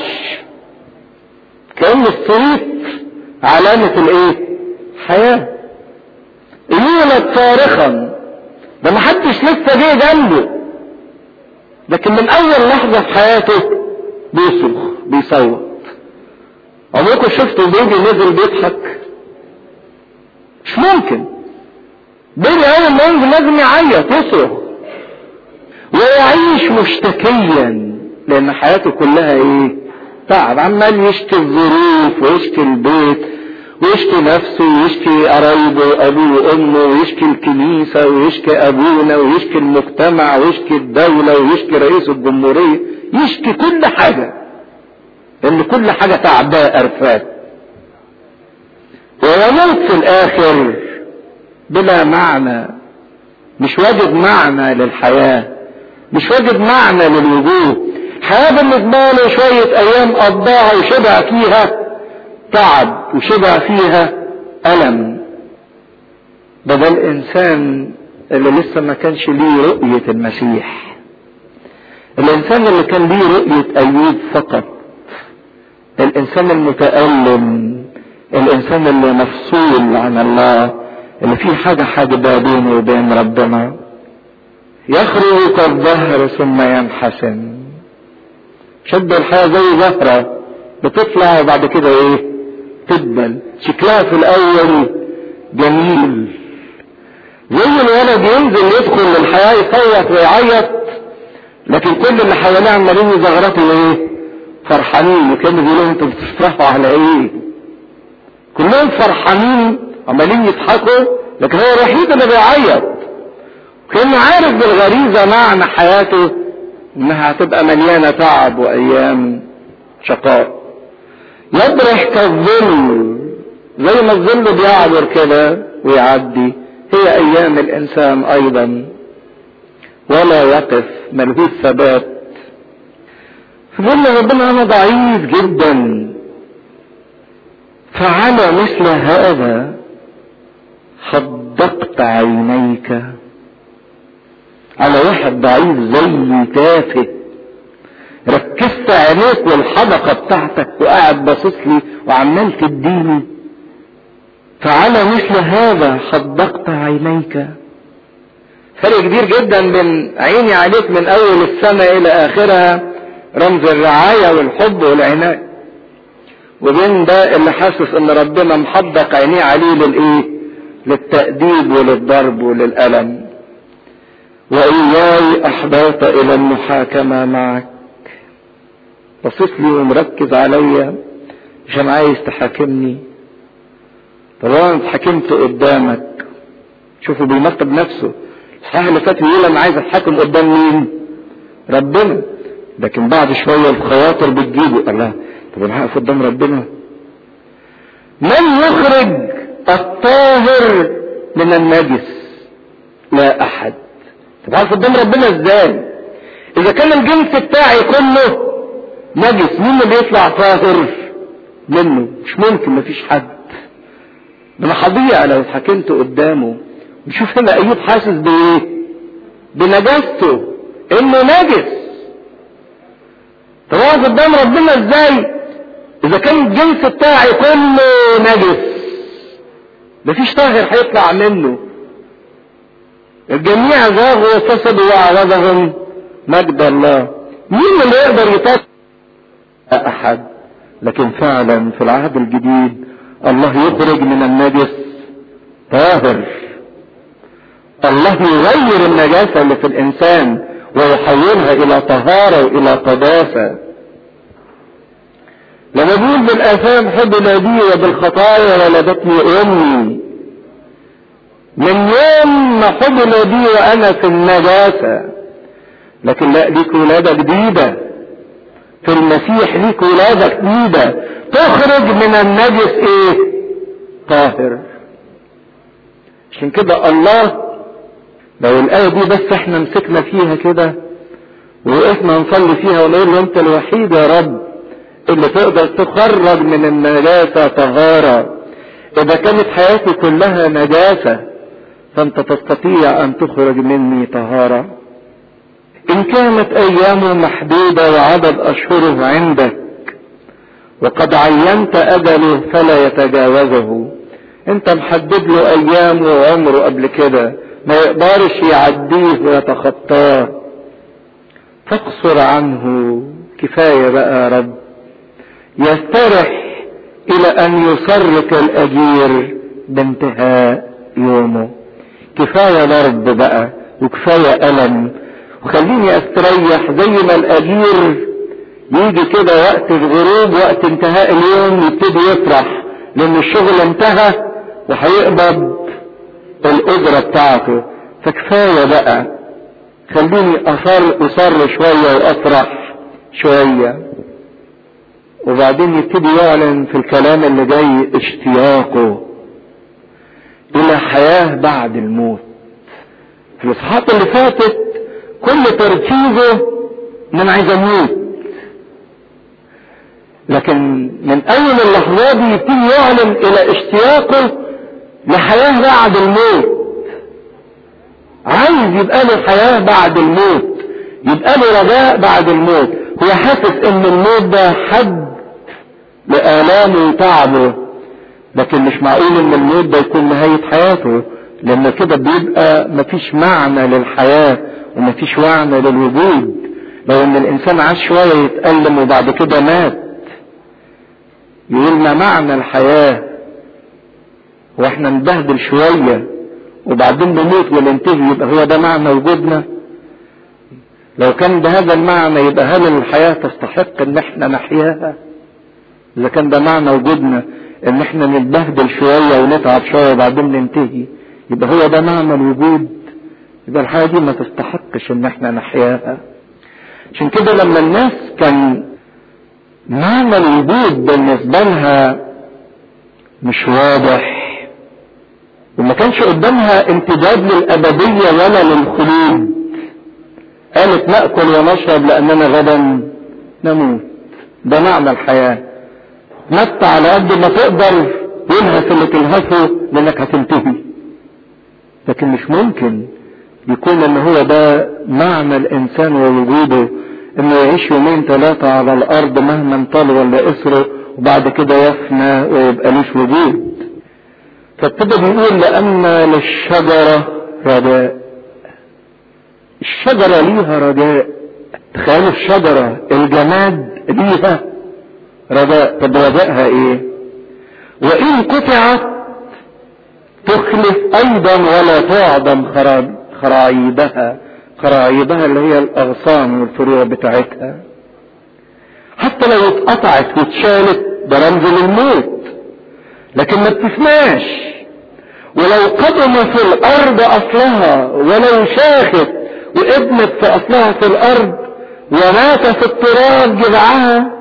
كأن الصوت علامة الايه حياة يولد صارخا ده محدش لسه جه جنبه لكن من اول لحظة في حياته بيصرخ بيصوت عمركم شفتوا بيبي نزل بيضحك مش ممكن بيبي اول ما ينزل لازم يعيط يصرخ ويعيش مشتكيا لان حياته كلها ايه تعب عمال يشكي الظروف ويشكي البيت ويشكي نفسه ويشكي قرايبه ابوه وامه ويشكي الكنيسه ويشكي ابونا ويشكي المجتمع ويشكي الدوله ويشكي رئيس الجمهوريه يشكي كل حاجه ان كل حاجه تعباه قرفاه ويموت في الاخر بلا معنى مش واجد معنى للحياه مش واجد معنى للوجود الحياه بالنسبه له شويه ايام قضاها وشبع فيها تعب وشبع فيها ألم ده ده الانسان اللي لسه ما كانش ليه رؤية المسيح الانسان اللي كان ليه رؤية ايوب فقط الانسان المتألم الانسان اللي مفصول عن الله اللي فيه حاجة حاجبة بينه وبين ربنا يخرج كالظهر ثم ينحسن شد الحياة زي زهرة بتطلع وبعد كده ايه تدبل شكلها في الاول جميل زي الولد ينزل يدخل للحياة يصوت ويعيط لكن كل اللي حواليه عمالين يزغرطوا ايه فرحانين وكانوا بيقولوا انتوا بتفرحوا على ايه كلهم فرحانين عمالين يضحكوا لكن هو الوحيد اللي بيعيط كانه عارف بالغريزة معنى حياته انها هتبقى مليانة تعب وايام شقاء يبرح كالظل زي ما الظل بيعبر كده ويعدي هي ايام الانسان ايضا ولا يقف ملهوش ثبات فقال ربنا انا ضعيف جدا فعلى مثل هذا حدقت عينيك على واحد ضعيف زي تافه ركزت عينيك والحدقة بتاعتك وقاعد باصص لي وعمال تديني فعلى مثل هذا حدقت عينيك فرق كبير جدا بين عيني عليك من اول السنة الى اخرها رمز الرعاية والحب والعناية وبين ده اللي حاسس ان ربنا محدق عينيه عليه للايه للتأديب وللضرب وللألم وإياي أحبوت إلى المحاكمة معك باصص لي ومركز عليا عشان عايز تحاكمني طب انا اتحاكمت قدامك شوفوا بينقب نفسه الصحيح اللي فات يقول انا عايز اتحاكم قدام مين ربنا لكن بعد شويه الخواطر بتجيبه الله طب انا هقف قدام ربنا من يخرج الطاهر من النجس لا احد طب هقف قدام ربنا ازاي اذا كان الجنس بتاعي كله نجس مين اللي بيطلع طاهر منه مش ممكن مفيش حد ده انا هضيع لو اتحكمت قدامه نشوف هنا ايوب حاسس بايه بنجاسته انه نجس طب اقف قدام ربنا ازاي اذا كان الجنس بتاعي كله نجس مفيش طاهر هيطلع منه الجميع زاغوا وفسدوا واعرضهم مجد الله مين اللي يقدر يطهر احد لكن فعلا في العهد الجديد الله يخرج من النجس طاهر الله يغير النجاسة اللي في الإنسان ويحولها إلى طهارة وإلى قداسة لما بيقول بالآثام حبل بي وبالخطايا ولدتني أمي من يوم ما حبل بي وأنا في النجاسة لكن لا ليك ولادة جديدة في المسيح ليك ولادة جديدة تخرج من النجس ايه طاهر عشان كده الله لو الآية دي بس احنا مسكنا فيها كده ووقفنا نصلي فيها ونقول له انت الوحيد يا رب اللي تقدر تخرج من النجاسة طهارة اذا كانت حياتي كلها نجاسة فانت تستطيع ان تخرج مني طهارة ان كانت ايامه محدودة وعدد اشهره عندك وقد عينت اجله فلا يتجاوزه انت محدد له ايامه وعمره قبل كده ما يقدرش يعديه ويتخطاه فاقصر عنه كفايه بقى يا رب يسترح الى ان يسرك الاجير بانتهاء يومه كفايه ضرب بقى وكفايه الم وخليني استريح زي ما الاجير يجي كده وقت الغروب وقت انتهاء اليوم يبتدي يفرح لان الشغل انتهى وهيقبض الاجرة بتاعته فكفاية بقى خليني اصر اصر شوية وافرح شوية وبعدين يبتدي يعلن في الكلام اللي جاي اشتياقه الى حياة بعد الموت في الاصحاحات اللي فاتت كل تركيزه ان انا عايز اموت لكن من اول اللحظات دي يبتدي يعلن الى اشتياقه لحياة بعد الموت عايز يبقى له حياة بعد الموت يبقى له رجاء بعد الموت هو حاسس ان الموت ده حد لآلامه وتعبه لكن مش معقول ان الموت ده يكون نهاية حياته لان كده بيبقى مفيش معنى للحياة ومفيش معنى للوجود لو ان الانسان عاش شوية يتألم وبعد كده مات يقول ما معنى الحياة واحنا نبهدل شوية وبعدين نموت وننتهي يبقى هو ده معنى وجودنا لو كان بهذا المعنى يبقى هل الحياة تستحق ان احنا نحياها اذا كان ده معنى وجودنا ان احنا نتبهدل شوية ونتعب شوية وبعدين ننتهي يبقى هو ده معنى الوجود يبقى الحياة دي ما تستحقش ان احنا نحياها عشان كده لما الناس كان معنى الوجود بالنسبة لها مش واضح وما كانش قدامها امتداد للأبدية ولا للخلود قالت نأكل ونشرب لأننا غدا نموت ده معنى الحياة متى على قد ما تقدر يلهث اللي تلهثه لانك هتنتهي لكن مش ممكن يكون ان هو ده معنى الانسان ووجوده انه يعيش يومين ثلاثة على الارض مهما طال ولا قصره وبعد كده يفنى ويبقى ليش وجود فابتدى بيقول لان للشجرة رجاء الشجرة ليها رجاء تخيلوا الشجرة الجماد ليها رجاء طب رجائها ايه وان قطعت تخلف ايضا ولا تعدم خراعيبها خراعيبها اللي هي الاغصان والفروع بتاعتها حتى لو اتقطعت واتشالت ده رمز للموت لكن ما بتسمعش ولو قدم في الارض اصلها ولو شاخت وابنت في اصلها في الارض ومات في التراب جذعها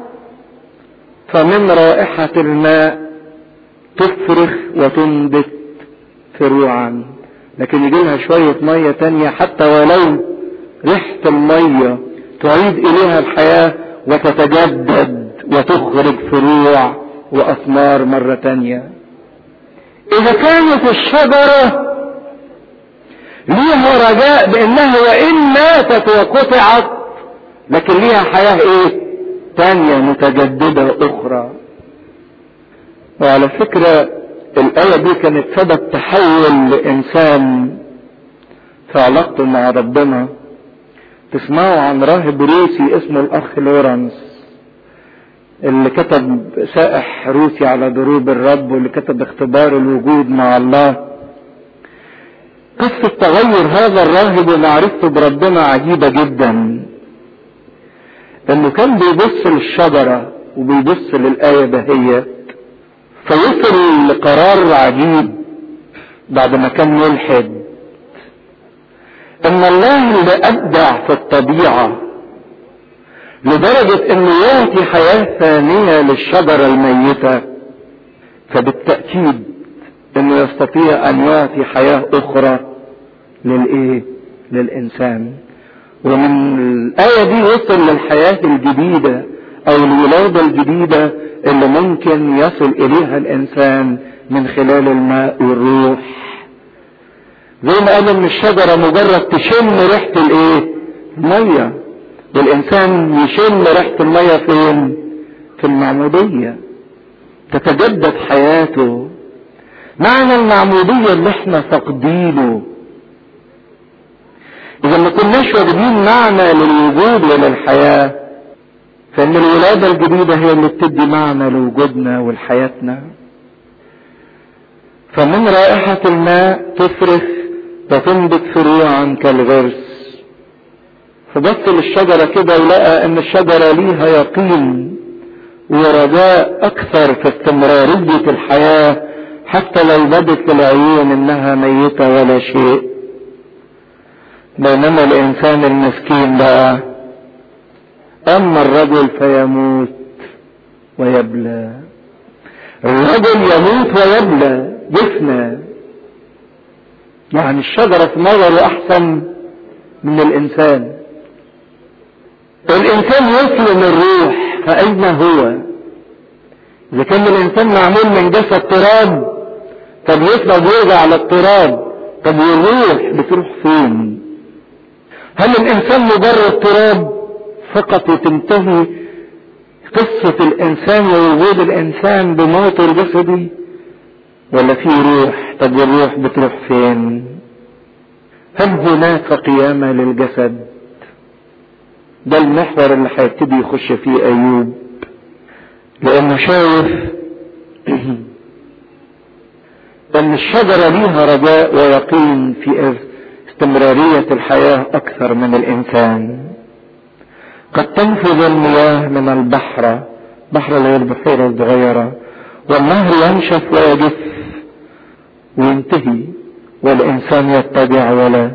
فمن رائحة الماء تفرخ وتنبت فروعا لكن يجي لها شوية مية تانية حتى ولو ريحة المية تعيد إليها الحياة وتتجدد وتخرج فروع وأثمار مرة تانية إذا كانت الشجرة ليها رجاء بأنها وإن ماتت وقطعت لكن ليها حياة إيه؟ تانية متجددة أخرى وعلى فكرة الآية دي كانت سبب تحول لإنسان في علاقته مع ربنا تسمعوا عن راهب روسي اسمه الأخ لورنس اللي كتب سائح روسي على دروب الرب واللي كتب اختبار الوجود مع الله قصة تغير هذا الراهب ومعرفته بربنا عجيبة جدا انه كان بيبص للشجرة وبيبص للآية دهيت فوصل لقرار عجيب بعد ما كان ملحد ان الله اللي ابدع في الطبيعة لدرجة انه يعطي حياة ثانية للشجرة الميتة فبالتأكيد انه يستطيع ان يعطي حياة اخرى للايه للانسان ومن الآية دي وصل للحياة الجديدة أو الولادة الجديدة اللي ممكن يصل إليها الإنسان من خلال الماء والروح زي ما قال إن الشجرة مجرد تشم ريحة الإيه؟ المية والإنسان يشم ريحة المية فين؟ في المعمودية تتجدد حياته معنى المعمودية اللي احنا فاقدينه إذا ما كناش واخدين معنى للوجود وللحياة فإن الولادة الجديدة هي اللي بتدي معنى لوجودنا ولحياتنا فمن رائحة الماء تفرخ وتنبت فروعا كالغرس فبص للشجرة كده ولقى ان الشجرة ليها يقين ورجاء اكثر في استمرارية الحياة حتى لو بدت للعيون انها ميتة ولا شيء بينما الانسان المسكين بقى اما الرجل فيموت ويبلى الرجل يموت ويبلى يفنى يعني الشجرة في نظره احسن من الانسان الانسان يسلم الروح فاين هو اذا كان الانسان معمول من جسد تراب طب يفضل يرجع على التراب طب والروح بتروح فين هل الانسان مجرد تراب فقط وتنتهي قصة الانسان ووجود الانسان بموته الجسدي ولا في روح طب والروح بتروح فين هل هناك قيامة للجسد ده المحور اللي هيبتدي يخش فيه ايوب لانه شايف ان الشجرة ليها رجاء ويقين في استمرارية الحياة اكثر من الانسان قد تنفذ المياه من البحر بحر اللي هي البحيرة الصغيرة والنهر ينشف ويجف وينتهي والانسان يتبع ولا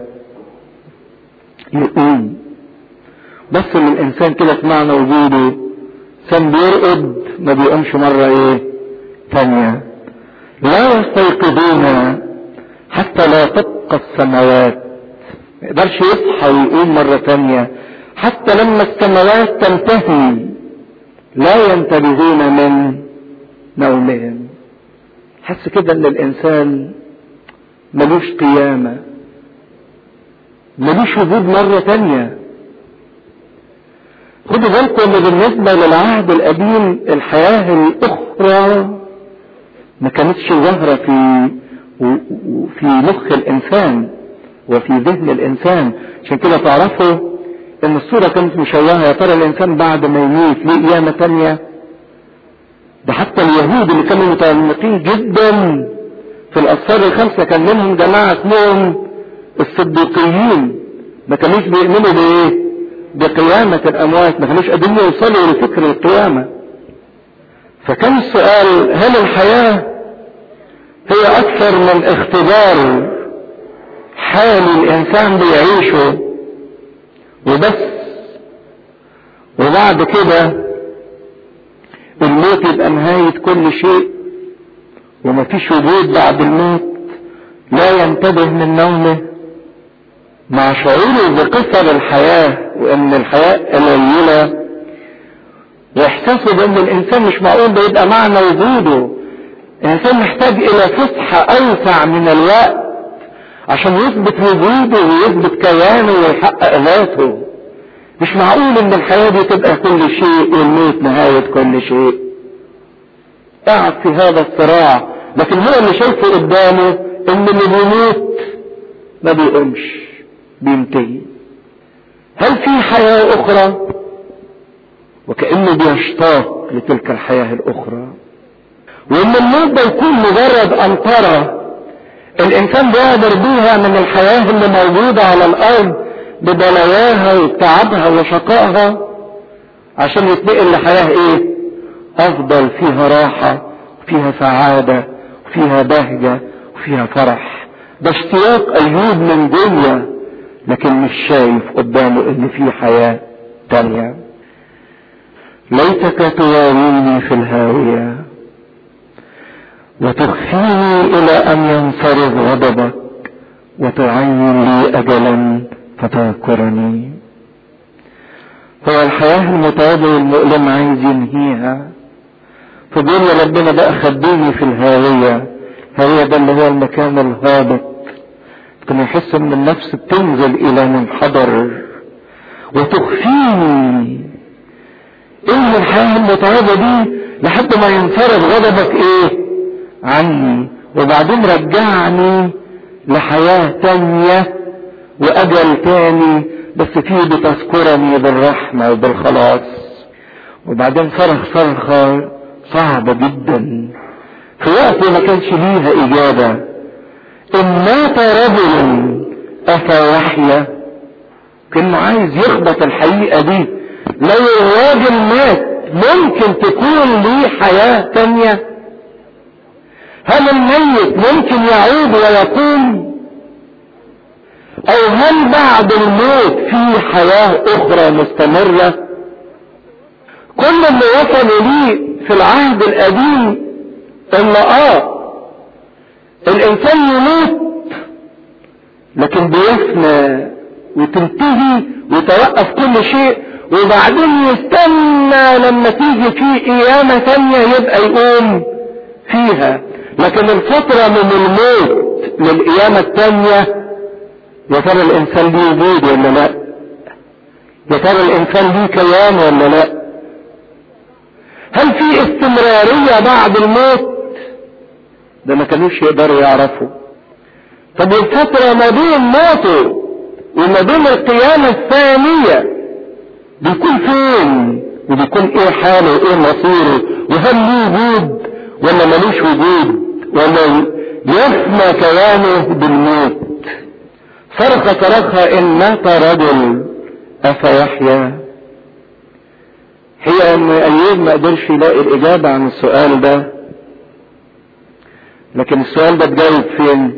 يقوم بس للانسان كده في معنى وجوده كان بيرقد ما بيقومش مرة ايه ثانية لا يستيقظون حتى لا تبقى السماوات ما يقدرش يصحى ويقوم مرة ثانية حتى لما السماوات تنتهي لا ينتبهون من نومهم حس كده ان الانسان ملوش قيامة ملوش وجود مرة تانية خدوا بالكم ان بالنسبة للعهد القديم الحياة الاخرى ما كانتش ظاهرة في في مخ الانسان وفي ذهن الانسان عشان كده تعرفوا ان الصورة كانت مشوهة يا ترى الانسان بعد ما يموت ليه قيامة تانية ده حتى اليهود اللي كانوا متعمقين جدا في الاسفار الخمسة كان منهم جماعة اسمهم الصديقيين ما كانوش بيؤمنوا بايه بقيامة الاموات ما كانوش قادرين يوصلوا لفكر القيامة فكان السؤال هل الحياة هي اكثر من اختبار حال الانسان بيعيشه وبس وبعد كده الموت يبقى نهاية كل شيء ومفيش وجود بعد الموت لا ينتبه من نومه مع شعوره بقصر الحياة وان الحياة قليلة واحساسه بان الانسان مش معقول ده يبقى معنى وجوده الانسان محتاج الى فسحة اوسع من الوقت عشان يثبت وجوده ويثبت كيانه ويحقق ذاته مش معقول ان الحياة دي تبقى كل شيء والموت نهاية كل شيء قاعد في هذا الصراع لكن هو اللي شايفه قدامه ان اللي بيموت ما بيقومش بينتهي هل في حياة اخرى وكأنه بيشتاق لتلك الحياة الاخرى وان الموت ده يكون مجرد امطرة الانسان بيقدر بيها من الحياة اللي موجودة على الارض ببلاياها وتعبها وشقائها عشان يتنقل لحياة ايه افضل فيها راحة وفيها سعادة وفيها بهجة وفيها فرح ده اشتياق ايوب من جوه لكن مش شايف قدامه ان في حياة تانية ليتك تواويني في الهاوية وتخفيني الى ان ينصرف غضبك وتعين لي اجلا فتذكرني هو الحياة المتعبة والمؤلمة عايز ينهيها فبيقول يا ربنا بقى خدوني في الهاوية الهاوية ده اللي هو المكان الهابط كان يحس ان النفس بتنزل الى منحدر وتخفيني ايه الحياة المتعبة دي لحد ما ينصرف غضبك ايه عني وبعدين رجعني لحياة تانية واجل تاني بس فيه بتذكرني بالرحمة وبالخلاص وبعدين صرخ صرخة صعبة جدا في وقت ما كانش ليها اجابة ان مات رجل افا يحيى كانه عايز يخبط الحقيقة دي لو الراجل مات ممكن تكون ليه حياة تانية هل الميت ممكن يعود ويقوم او هل بعد الموت في حياة اخرى مستمرة كل اللي وصلوا ليه في العهد القديم ان اه الانسان يموت لكن بيفنى وتنتهي ويتوقف كل شيء وبعدين يستنى لما تيجي في قيامة ثانية يبقى يقوم فيها لكن الفترة من الموت للقيامة التانية يا ترى الانسان ليه وجود ولا لا يا ترى الانسان ليه كيان ولا لا هل في استمرارية بعد الموت ده ما كانوش يقدروا يعرفوا طب الفترة ما بين موته وما بين القيامة الثانية بيكون فين وبيكون ايه حاله وايه مصيره وهل ليه وجود ولا ملوش وجود ولا يفنى كيانه بالموت صرخ صرخها ان مات رجل افيحيا هي ان ايوب ما قدرش يلاقي الاجابة عن السؤال ده لكن السؤال ده اتجاوب فين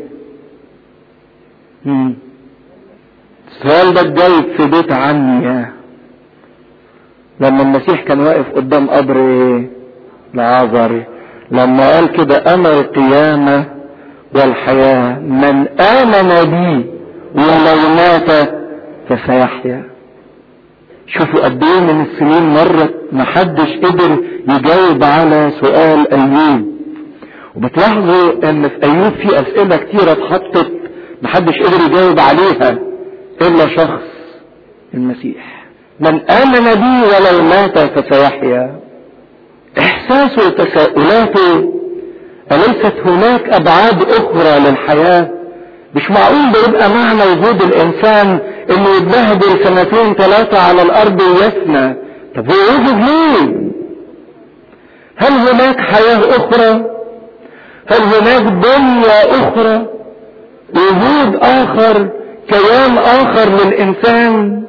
مم. السؤال ده اتجاوب في بيت عنيا لما المسيح كان واقف قدام قبر لعازر لما قال كده انا القيامة والحياة من امن بي ولو مات فسيحيا شوفوا قد ايه من السنين مرت محدش قدر يجاوب على سؤال ايوب وبتلاحظوا ان في ايوب في اسئلة كتيرة اتحطت محدش قدر يجاوب عليها الا شخص المسيح من امن بي ولو مات فسيحيا احساسه وتساؤلاته اليست هناك ابعاد اخرى للحياه مش معقول بيبقى معنى وجود الانسان انه يتبهدل سنتين ثلاثة على الارض ويفنى طب هو وجد ليه هل هناك حياة اخرى هل هناك دنيا اخرى وجود اخر كيان اخر للانسان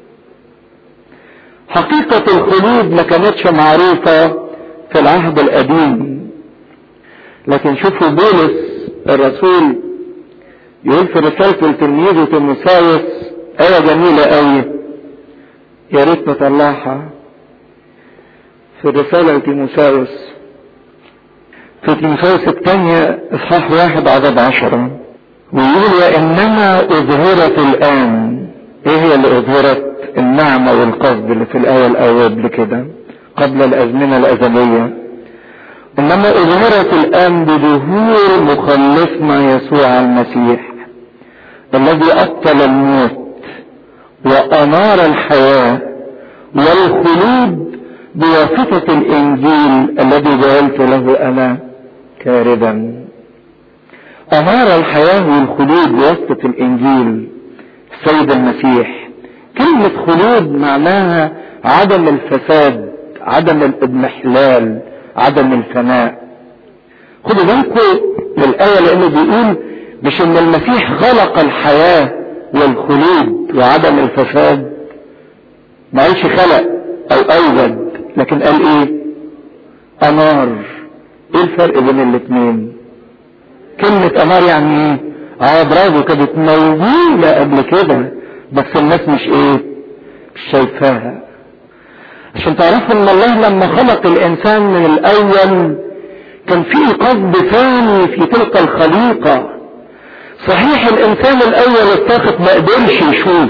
حقيقة الخلود ما كانتش معروفة في العهد القديم لكن شوفوا بولس الرسول يقول في رسالته لتلميذه تيموثاوس آية جميلة قوي يا ريت نطلعها في الرسالة لتيموثاوس في تيموثاوس الثانية إصحاح واحد عدد عشرة ويقول وإنما أظهرت الآن إيه هي اللي أظهرت النعمة والقصد اللي في الآية الأول قبل كده قبل الأزمنة الأزلية إنما أظهرت الآن بظهور مخلصنا يسوع المسيح الذي أبطل الموت وأنار الحياة والخلود بواسطة الإنجيل الذي جعلت له أنا كاربا أنار الحياة والخلود بواسطة الإنجيل السيد المسيح كلمة خلود معناها عدم الفساد عدم الاضمحلال عدم الفناء خدوا بالكم من الآية لأنه بيقول مش إن المسيح خلق الحياة والخلود وعدم الفساد ما قالش خلق أو أوجد لكن قال إيه؟ أنار إيه الفرق بين الاتنين؟ كلمة أنار يعني إيه؟ اه برافو كانت موجودة قبل كده بس الناس مش ايه مش شايفاها عشان تعرفوا ان الله لما خلق الانسان من الاول كان في قصد ثاني في تلك الخليقة صحيح الانسان الاول الساقط ما قدرش يشوف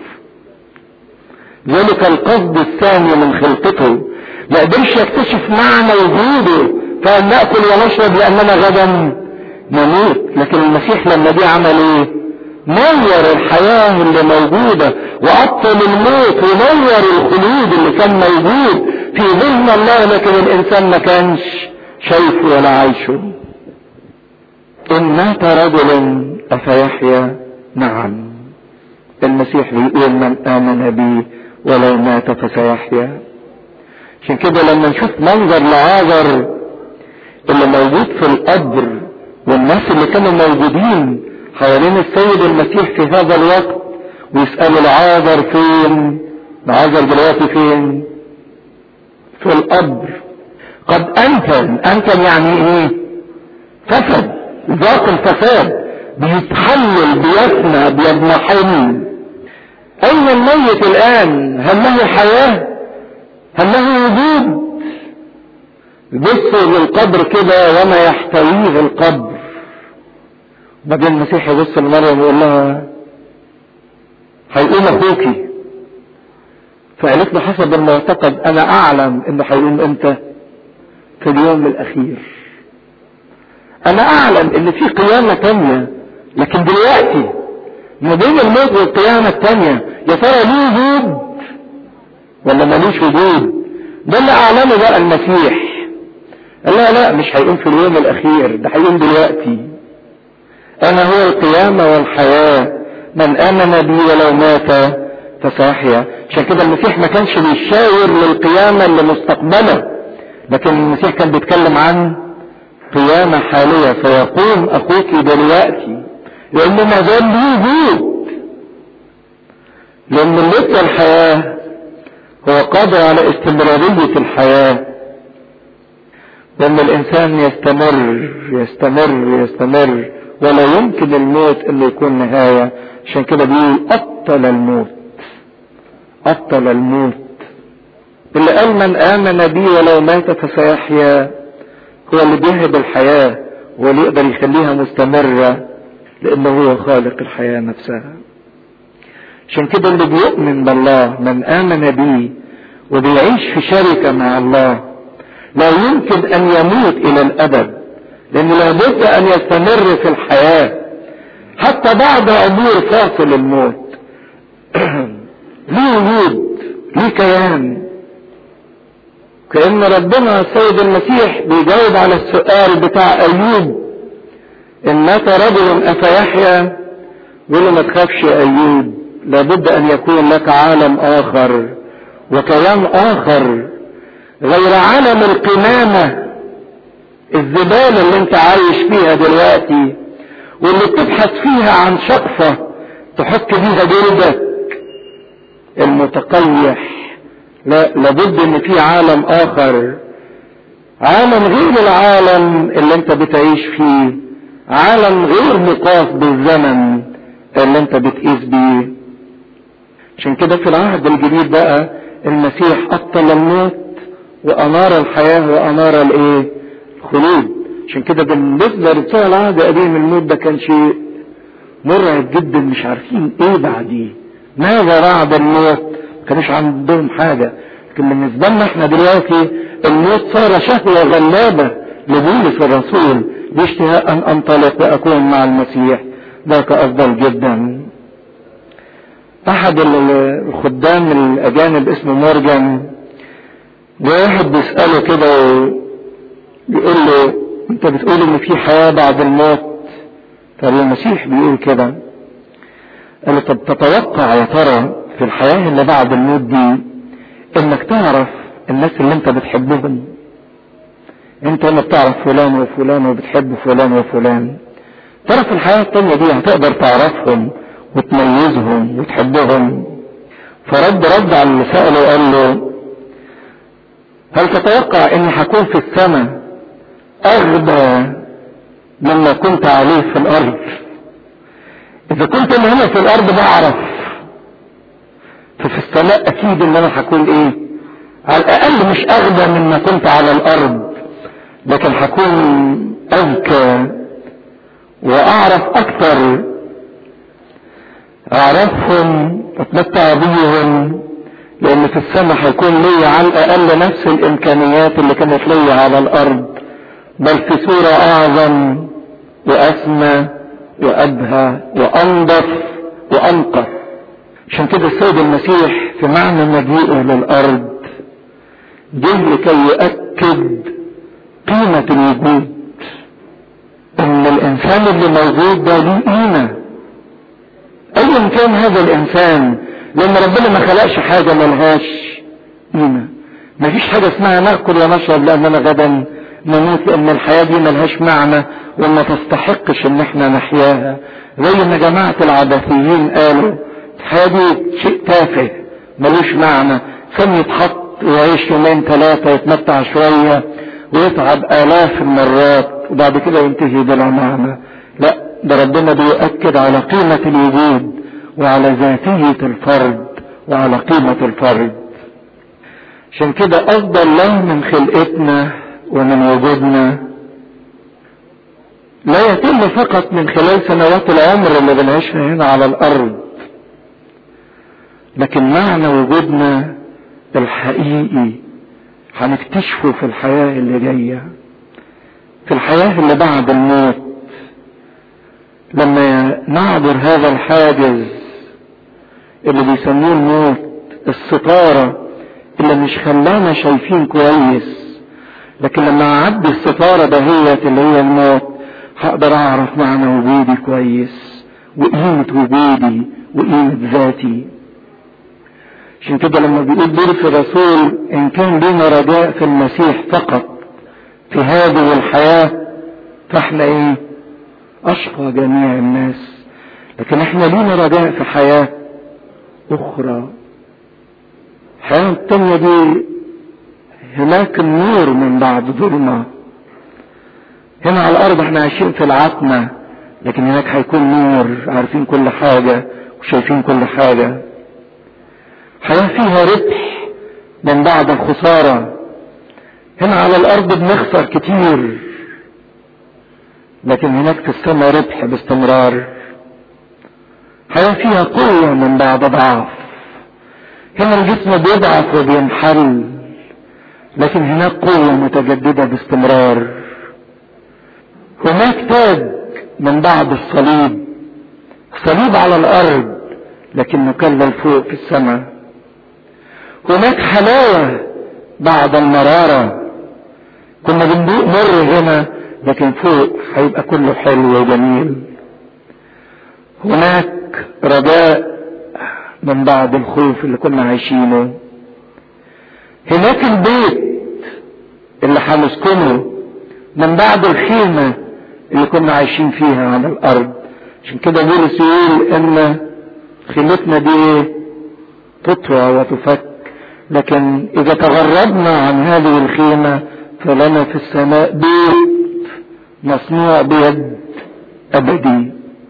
ذلك القصد الثاني من خلقته ما قدرش يكتشف معنى وجوده فان ناكل ونشرب لاننا غدا نموت لكن المسيح لما جه عمل ايه نور الحياة اللي موجودة وأبطل الموت ونور الخلود اللي كان موجود في ذهن الله لكن الإنسان ما كانش شايفه ولا عايشه إن مات رجل أفيحيا نعم المسيح بيقول من آمن بي ولو مات فسيحيا عشان كده لما نشوف منظر لعازر اللي موجود في القبر والناس اللي كانوا موجودين حوالين السيد المسيح في هذا الوقت ويسألوا العازر فين العازر دلوقتي فين في القبر قد أنتن أنتن يعني إيه فسد ذاق الفساد بيتحلل بيفنى بيضمحل أين الميت الآن هل له حياة هل له وجود بصوا للقبر كده وما يحتويه القبر بعدين المسيح يبص لمريم ويقول لها هيقوم اخوكي فقالت له حسب المعتقد انا اعلم انه هيقوم امتى في اليوم الاخير انا اعلم ان في قيامة تانية لكن دلوقتي ما بين الموت والقيامة التانية يا ترى ليه وجود ولا ملوش وجود ده اللي اعلنه بقى المسيح قال لا لا مش هيقوم في اليوم الاخير ده هيقوم دلوقتي انا هو القيامة والحياة من امن بي ولو مات فسيحيا عشان كده المسيح ما كانش بيشاور للقيامة اللي مستقبلة لكن المسيح كان بيتكلم عن قيامة حالية فيقوم اخوك دلوقتي لانه ما زال له وجود لان اللي الحياة هو قادر على استمرارية الحياة لما الانسان يستمر يستمر يستمر ولا يمكن الموت انه يكون نهاية عشان كده بيقول ابطل الموت ابطل الموت اللي قال من امن بي ولو مات فسيحيا هو اللي بيهب الحياة هو اللي يقدر يخليها مستمرة لانه هو خالق الحياة نفسها عشان كده اللي بيؤمن بالله من امن بي وبيعيش في شركة مع الله لا يمكن ان يموت الى الابد لان لابد ان يستمر في الحياة حتى بعد عبور فاصل الموت ليه وجود ليه كيان كأن ربنا السيد المسيح بيجاوب على السؤال بتاع ايوب ان مات رجل افيحيا يقول له ما تخافش يا ايوب لابد ان يكون لك عالم اخر وكيان اخر غير عالم القمامة الزبالة اللي انت عايش فيها دلوقتي واللي بتبحث فيها عن شقفة تحك بيها جلدك المتقيح لا لابد ان في عالم اخر عالم غير العالم اللي انت بتعيش فيه عالم غير مقاس بالزمن اللي انت بتقيس بيه عشان كده في العهد الجديد بقى المسيح ابطل الموت وانار الحياة وانار الايه الخلود عشان كده بالنسبة لبتوع العهد القديم الموت ده كان شيء مرعب جدا مش عارفين ايه بعديه ماذا بعد الموت ما كانش عندهم حاجة لكن بالنسبة لنا احنا دلوقتي الموت صار شهوة غلابة لبولس الرسول باشتهاء ان انطلق واكون مع المسيح ذاك افضل جدا احد الخدام الاجانب اسمه مورجان واحد بيسأله كده بيقول له انت بتقول ان في حياة بعد الموت طب المسيح بيقول كده قال له طب تتوقع يا ترى في الحياة اللي بعد الموت دي انك تعرف الناس اللي انت بتحبهم انت لما بتعرف فلان وفلان وبتحب فلان وفلان ترى في الحياة التانية دي هتقدر تعرفهم وتميزهم وتحبهم فرد رد على اللي سأله وقال له هل تتوقع اني هكون في السماء اغبى مما كنت عليه في الارض اذا كنت انا هنا في الارض بعرف ففي السماء اكيد ان انا هكون ايه على الاقل مش اغبى مما كنت على الارض لكن هكون اذكى واعرف اكتر اعرفهم اتمتع بيهم لان في السماء هيكون لي على الاقل نفس الامكانيات اللي كانت لي على الارض بل في صورة اعظم واسمى وابهى وانضف وانقى عشان كده السيد المسيح في معنى مجيئه للارض جه لكي يؤكد قيمة الوجود ان الانسان اللي موجود ده ليه قيمة ايا كان هذا الانسان لان ربنا ما خلقش حاجة ملهاش قيمة مفيش حاجة اسمها ناكل ونشرب لاننا غدا نموت لان الحياة دي ملهاش معنى وما تستحقش ان احنا نحياها زي ما جماعة العبثيين قالوا الحياة دي شيء تافه ملوش معنى كان يتحط ويعيش يومين ثلاثة يتمتع شوية ويتعب آلاف المرات وبعد كده ينتهي بلا معنى لا ده ربنا بيؤكد على قيمة الوجود وعلى ذاتية الفرد وعلى قيمة الفرد عشان كده أفضل الله من خلقتنا ومن وجودنا لا يتم فقط من خلال سنوات العمر اللي بنعيشها هنا على الأرض لكن معنى وجودنا الحقيقي هنكتشفه في الحياة اللي جاية في الحياة اللي بعد الموت لما نعبر هذا الحاجز اللي بيسموه الموت الستارة اللي مش خلانا شايفين كويس لكن لما اعدي الستارة دهيت اللي هي الموت هقدر اعرف معنى وجودي كويس وقيمة وجودي وقيمة ذاتي عشان كده لما بيقول بولس الرسول ان كان لنا رجاء في المسيح فقط في هذه الحياة فاحنا ايه اشقى جميع الناس لكن احنا لينا رجاء في حياة اخرى الحياة التانية دي هناك النور من بعد ظلمة هنا على الارض احنا عايشين في العتمة لكن هناك هيكون نور عارفين كل حاجة وشايفين كل حاجة حياة فيها ربح من بعد الخسارة هنا على الارض بنخسر كتير لكن هناك في السماء ربح باستمرار حياة فيها قوة من بعد ضعف هنا الجسم بيضعف وبينحل لكن هناك قوة متجددة باستمرار هناك تاج من بعد الصليب صليب على الارض لكن مكلل فوق في السماء هناك حلاوة بعد المرارة كنا بندوق مر هنا لكن فوق هيبقى كله حلو وجميل هناك رجاء من بعد الخوف اللي كنا عايشينه هناك البيت اللي هنسكنه من بعد الخيمة اللي كنا عايشين فيها على الأرض عشان كده بولس يقول إن خيمتنا دي تطوى وتفك لكن إذا تغربنا عن هذه الخيمة فلنا في السماء بيت مصنوع بيد أبدي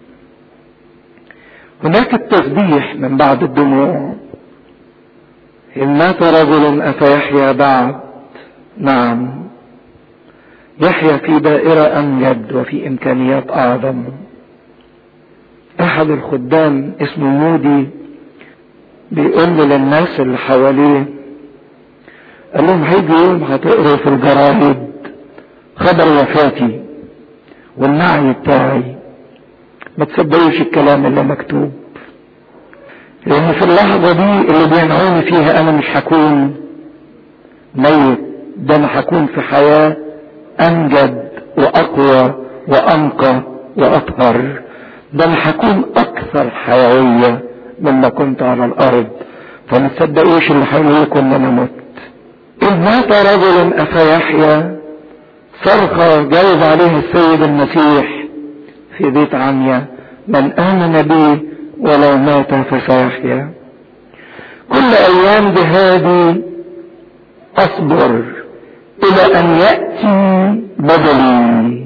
هناك التسبيح من بعد الدموع إن مات رجل أفيحيا بعد نعم يحيا في دائرة أمجد وفي إمكانيات أعظم أحد الخدام اسمه مودي بيقول للناس اللي حواليه قال لهم هيجي يوم هتقروا في الجرايد خبر وفاتي والنعي بتاعي ما تصدقوش الكلام اللي مكتوب لان في اللحظه دي اللي بينعوني فيها انا مش هكون ميت ده انا هكون في حياه امجد واقوى وانقى واطهر ده انا هكون اكثر حيويه مما كنت على الارض فما تصدقوش اللي هيقول لكم ان انا مت اذ مات رجل افيحيا صرخة جاوب عليه السيد المسيح في بيت عميا من آمن بي ولو مات فسيحيا كل أيام جهادي أصبر إلى أن يأتي بدلي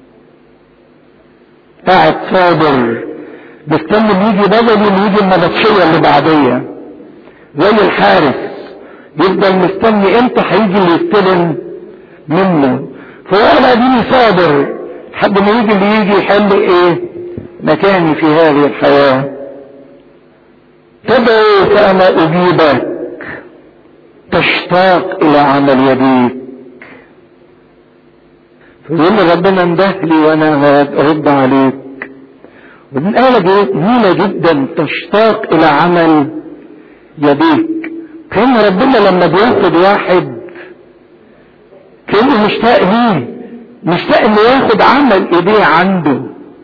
قاعد صابر مستني يجي بدلي ويجي النبطشية اللي بعدية زي الحارس يفضل مستني امتى هيجي اللي يستلم منه فهو انا اديني صابر لحد ما يجي اللي يجي يحل ايه مكاني في هذه الحياة تدعو فانا اجيبك تشتاق الى عمل يديك فيقول ربنا انده لي وانا ارد عليك ودي آية جميلة جدا تشتاق الى عمل يديك كان ربنا لما بياخد واحد كانه مشتاق ليه مشتاق انه ياخد عمل ايديه عنده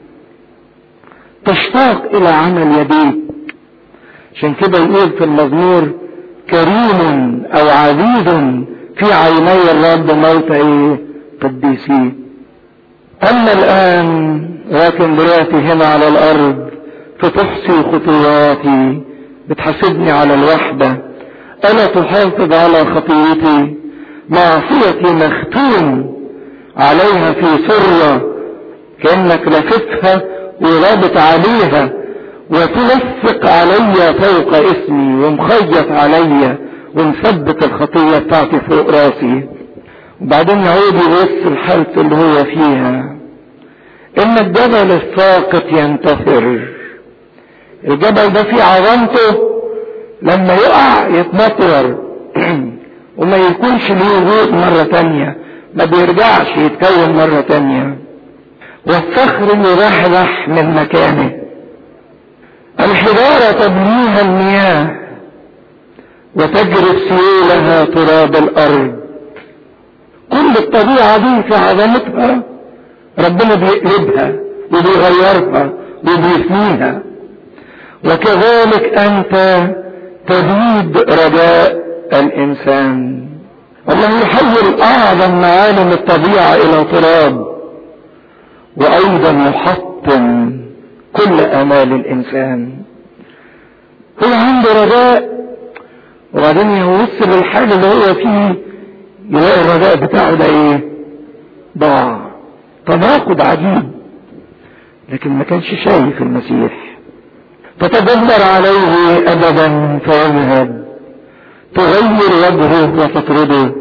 تشتاق الى عمل يديك عشان كده يقول في المزمور كريم او عزيز في عيني الرب موت ايه قديسين اما الان لكن دلوقتي هنا على الارض فتحصي خطواتي بتحاسبني على الوحده الا تحافظ على خطيتي معصيتي مختوم عليها في سرة كأنك لفتها ورابط عليها وتلصق علي فوق اسمي ومخيط علي ومثبت الخطية بتاعتي فوق راسي وبعدين يعود يبص الحالة اللي هو فيها ان الجبل الساقط ينتصر الجبل ده فيه عظمته لما يقع يتمطر وما يكونش ليه وجود مرة تانية ما بيرجعش يتكون مرة تانية والصخر يرحرح من مكانه الحجارة تبنيها المياه وتجرف سيولها تراب الأرض كل الطبيعة دي في عظمتها ربنا بيقلبها وبيغيرها وبيفنيها وكذلك أنت تزيد رجاء الإنسان الله يحول أعظم معالم الطبيعة إلى تراب وأيضا يحطم كل آمال الإنسان هو عنده رجاء وبعدين يوصل الحال اللي هو فيه يلاقي الرجاء بتاعه ده ايه ضاع تناقض عجيب لكن ما كانش شايف المسيح تتدمر عليه ابدا فيذهب تغير وجهه وتطرده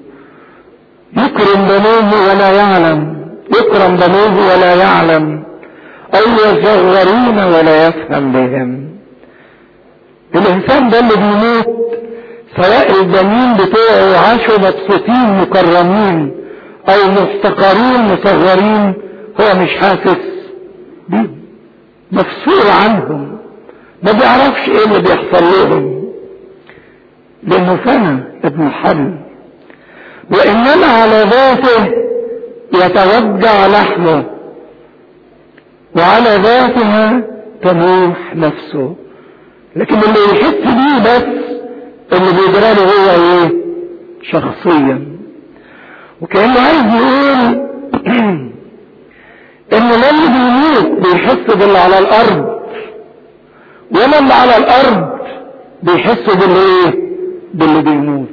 يكرم بنوه ولا يعلم يكرم بنوه ولا يعلم او يصغرون ولا يفهم بهم الانسان ده اللي بيموت سواء البنين بتوعه عاشوا مبسوطين مكرمين او محتقرين مصغرين هو مش حاسس بيهم مفصول عنهم ما بيعرفش ايه اللي بيحصل لهم لانه فنى ابن حل وانما على ذاته يتوجع لحمه وعلى ذاتها تنوح نفسه لكن اللي يحس بيه بس اللي بيجرى له هو ايه شخصيا وكانه عايز يقول ان اللي بيموت بيحس باللي على الارض ولا اللي على الارض بيحس باللي ايه باللي بيموت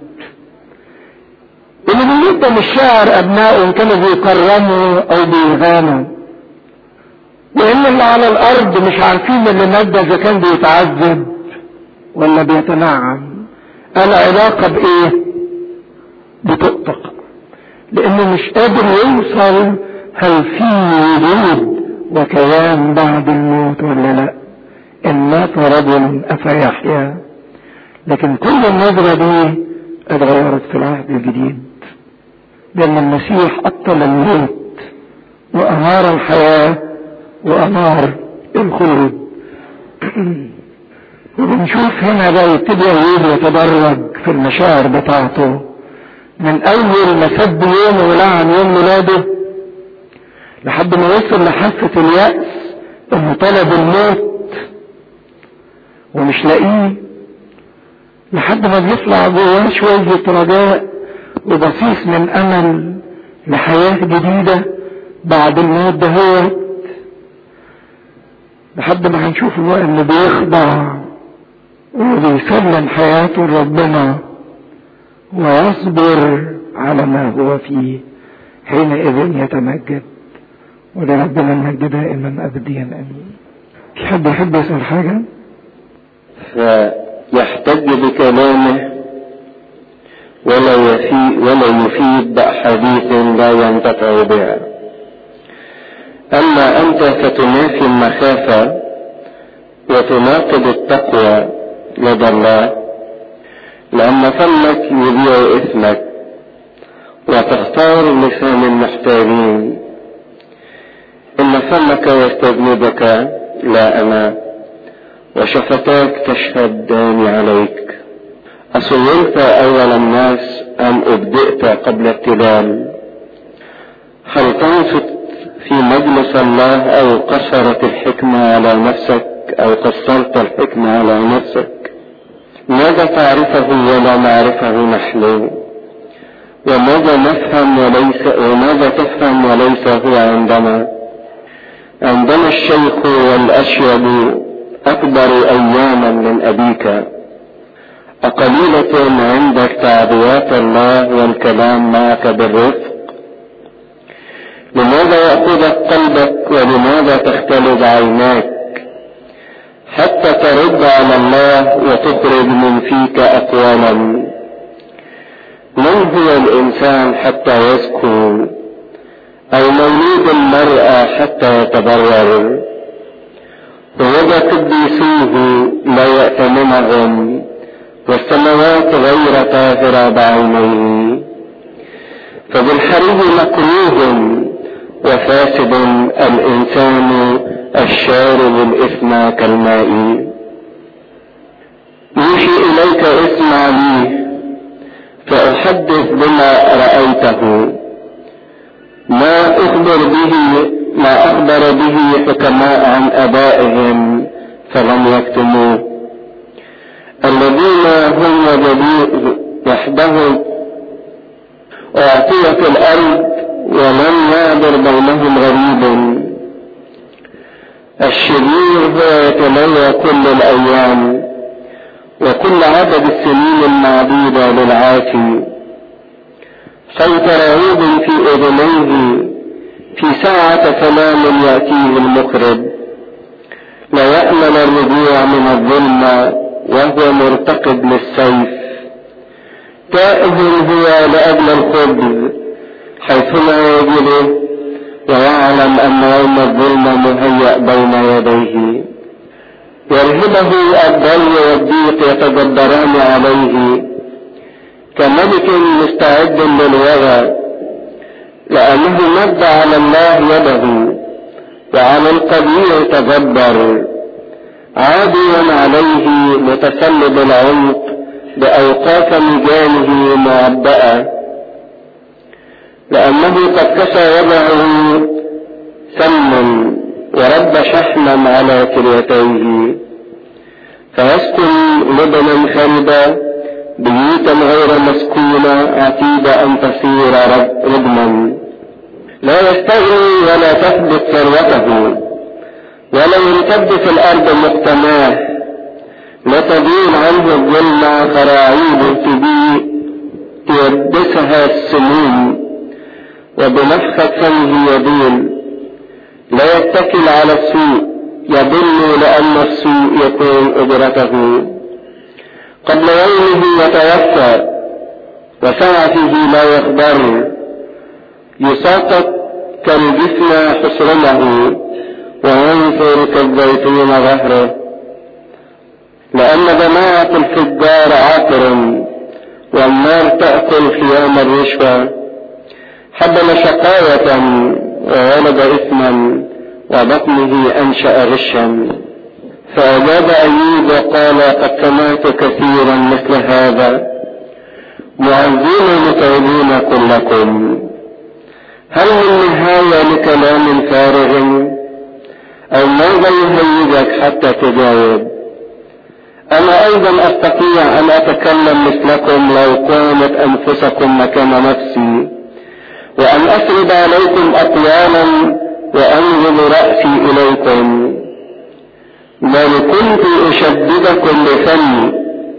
اللي بيموت ده مش شاعر ابنائه كانوا بيكرموا او بيغانوا وان اللي على الارض مش عارفين اللي مات ده اذا كان بيتعذب ولا بيتنعم العلاقة بايه بتقطق لانه مش قادر يوصل هل في وجود وكيان بعد الموت ولا لا ان مات رجل افيحيا لكن كل النظرة دي اتغيرت في العهد الجديد لان المسيح ابطل الموت وانار الحياة وانار الخلود وبنشوف هنا بقى يبتدي يقول يتدرج في المشاعر بتاعته من اول ما سب يوم ولعن يوم ميلاده لحد ما وصل لحافة اليأس انه طلب الموت ومش لاقيه لحد ما بيطلع جواه شوية رجاء وبصيص من امل لحياة جديدة بعد الموت ده هو لحد ما هنشوف الوقت اللي بيخضع وبيسلم حياته لربنا ويصبر على ما هو فيه حينئذ يتمجد ولربنا المجد دائما ابديا امين في حد يحب يسال حاجه فيحتج بكلامه ولا يفيد ولا يفيد بأحاديث لا ينتفع بها أما أنت فتنافي المخافة وتناقض التقوى لدى الله لأن فمك يبيع إثمك وتختار لسان المحتالين إن فمك يستذنبك لا أنا وشفتاك تشهدان عليك أصولت أول الناس أم أبدئت قبل التلال هل تنصت في مجلس الله أو قصرت الحكمة على نفسك أو قصرت الحكمة على نفسك ماذا تعرفه ولا نعرفه نحن وماذا نفهم وليس وماذا تفهم وليس هو عندنا عندنا الشيخ والأشيب أكبر أياما من أبيك أقليلة عندك تعبيات الله والكلام معك بالرفق لماذا يأخذك قلبك ولماذا تختلج عيناك حتى ترد على الله وتخرج من فيك أقوالا من هو الإنسان حتى يسكن أو مولود المرأة حتى يتبرر ووضع قديسوه لا يأتمنهم والسماوات غير طاهرة بعينيه فبالحري مكروه وفاسد الإنسان الشارب الإثم كالماء يوحي إليك اسمع لي فأحدث بما رأيته ما أخبر به ما أخبر به حكماء عن آبائهم فلم يكتموه الذين هم وجدوا وحدهم أعطيت الأرض ولم يعبر بينهم غريب الشرير هو يتلوى كل الأيام وكل عدد السنين المعدودة للعافي صوت رعوب في أذنيه في ساعة سلام يأتيه المخرب لا يأمن الرجوع من الظلمة وهو مرتقب للسيف تائه هو لأجل الخبز حيثما يجده ويعلم أن يوم الظلم مهيأ بين يديه يرهبه الضل والضيق يتجبران عليه كملك مستعد للوغى لأنه مد على الله يده وعلى القدير تجبر عاديا عليه متسلب العمق بأوقاف مجانه معبأة لأنه قد كسى وضعه سم ورب شحما على كليتيه فيسكن لبنا خلدا بيوتا غير مسكونة عتيد أن تصير رجما لا يستغني ولا تثبت ثروته ولا يمتد في الأرض مقتناه لا تدين عنه الظلمة فراعيب تبي يلبسها السموم وبنفخة فمه يدين لا يتكل على السوء يضل لأن السوء يكون أجرته قبل يومه يتوفى وساعته لا يخبر يساقط كالجسم حصرمه وينثر كالزيتون ظهره لأن جماعة الفجار عاطر والنار تأكل خيام الرشوة حبل شقاوة وولد إثما وبطنه أنشأ غشا فأجاب أيوب وقال قد سمعت كثيرا مثل هذا معزين متعبين كلكم هل من نهاية لكلام فارغ أو ماذا يهيجك حتى تجاوب أنا أيضا أستطيع أن أتكلم مثلكم لو كانت أنفسكم مكان نفسي وأن أسرد عليكم أقوالا وأنزل رأسي إليكم بل كنت أشددكم بفمي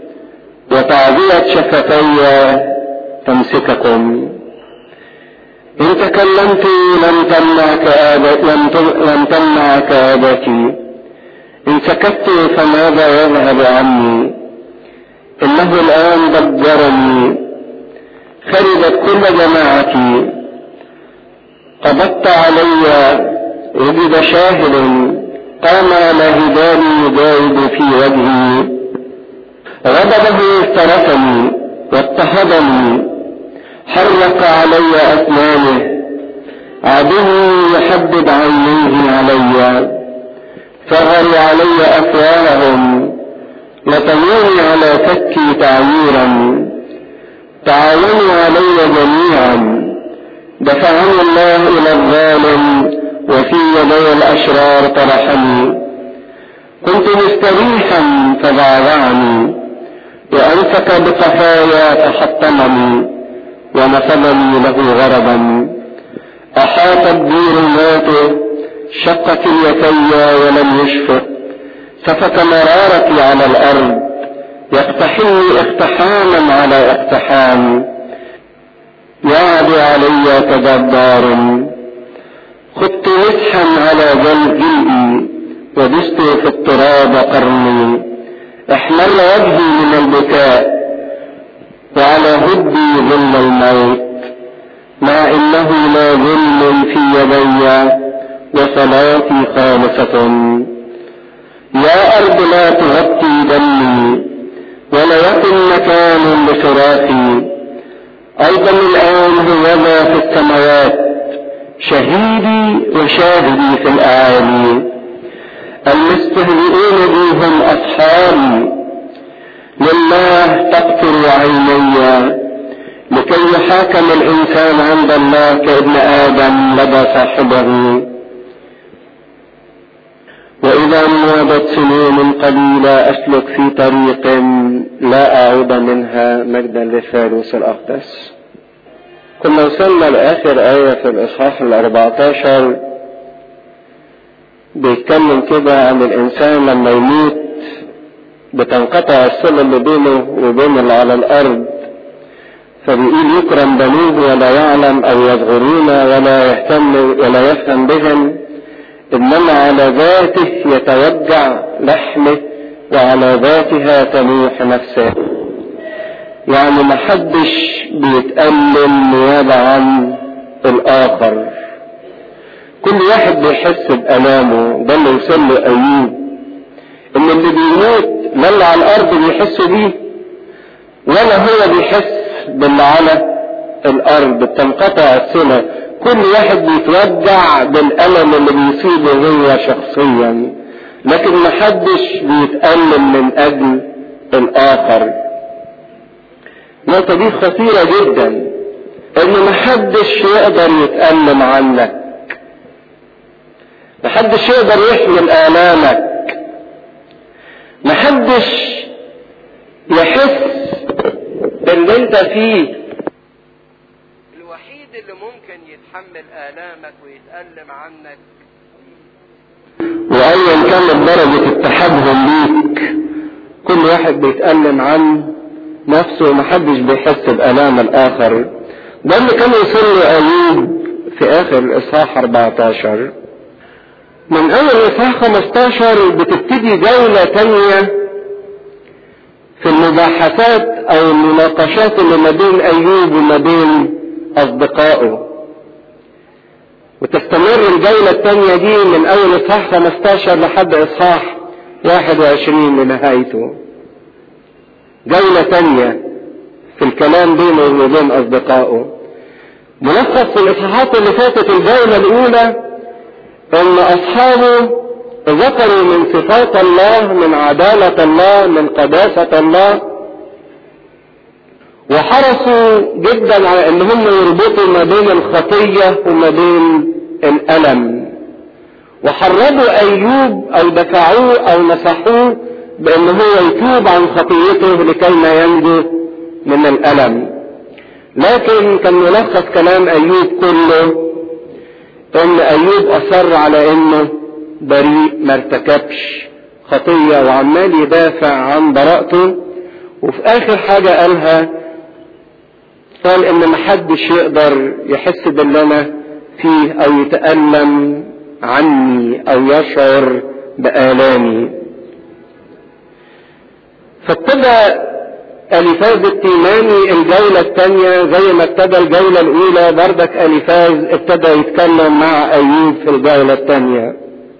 وتعذية شفتي تمسككم إن تكلمت لم تمنع كآبتي لم, لم تمنع كآبتي إن سكت فماذا يذهب عني إنه الآن ضجرني خربت كل جماعتي قبضت علي وجد شاهد قام على هدالي يجاهد في وجهي غضبه افترسني واضطهدني حرق علي أسنانه عدوي يحبب عينيه علي فغروا علي أفواههم لتموني على فكي تعييرا تعاونوا علي جميعا دفعني الله إلى الظالم وفي يدي الأشرار طرحني كنت مستريحا فضاضعني وأمسك بقفايا فحطمني ونسبني له غرضا أحاطت بي رماته شقت اليتي ولم يشفق سفك مرارتي على الأرض يقتحمني اقتحاما على اقتحام يعد علي كجبار خدت مسحا على جلدي ودست في التراب قرني احمر وجهي من البكاء وعلى هدي ظل الموت مع انه لا ظلم في يدي وصلاتي خالصة يا أرض لا تغطي دمي ولا يكن مكان لصراخي أيضا الآن هوذا في السماوات شهيدي وشاهدي في الأعالي المستهزئون بي هم أصحابي لله تقطر عيني لكي يحاكم الإنسان عند الله كابن آدم لدى صاحبه وإذا مضت سنين قليلة أسلك في طريق لا أعود منها مجدا للثالوث الأقدس كنا وصلنا لآخر آية في الإصحاح الأربعتاشر بيتكلم كده عن الإنسان لما يموت بتنقطع الصلة اللي بينه وبين اللي على الأرض فبيقول يكرم بنوه ولا يعلم أو يصغرون ولا يهتم ولا يفهم بهم إنما على ذاته يتوجع لحمه وعلى ذاتها تنوح نفسه يعني محدش بيتألم نيابة عن الآخر كل واحد بيحس بألامه ده اللي وصل له أيوب إن اللي بيموت لا اللي على الأرض بيحس بيه ولا هو بيحس باللي على الأرض بتنقطع الصلة كل واحد بيتوجع بالألم اللي بيصيبه هو شخصيا لكن محدش بيتألم من أجل الآخر النقطة دي خطيرة جدا إن محدش يقدر يتألم عنك محدش يقدر يحمل آلامك محدش يحس باللي انت فيه الوحيد اللي ممكن يتحمل آلامك ويتألم عنك وايا كانت درجة اتحادهم بيك كل واحد بيتألم عن نفسه ومحدش بيحس بآلام الآخر ده اللي كان يصل له أيوب في آخر الإصحاح 14 من أول إصحاح 15 بتبتدي جولة تانية في المباحثات أو المناقشات اللي ما بين أيوب وما بين أصدقائه وتستمر الجولة الثانية دي من أول إصحاح 15 لحد إصحاح 21 لنهايته. جولة ثانية في الكلام بينه وبين أصدقائه. ملخص في الإصحاحات اللي فاتت الجولة الأولى إن أصحابه ذكروا من صفات الله من عدالة الله من قداسة الله وحرصوا جدا على ان هم يربطوا ما بين الخطية وما بين الألم وحرضوا أيوب أو دفعوه أو نصحوه بأن هو يتوب عن خطيته لكي ما ينجو من الألم لكن كان ملخص كلام أيوب كله أن أيوب أصر على أنه بريء ما ارتكبش خطية وعمال يدافع عن براءته وفي آخر حاجة قالها قال ان محدش يقدر يحس باللي انا فيه او يتألم عني او يشعر بآلامي فابتدى اليفاز التيماني الجولة الثانية زي ما ابتدى الجولة الاولى بردك اليفاز ابتدى يتكلم مع ايوب في الجولة الثانية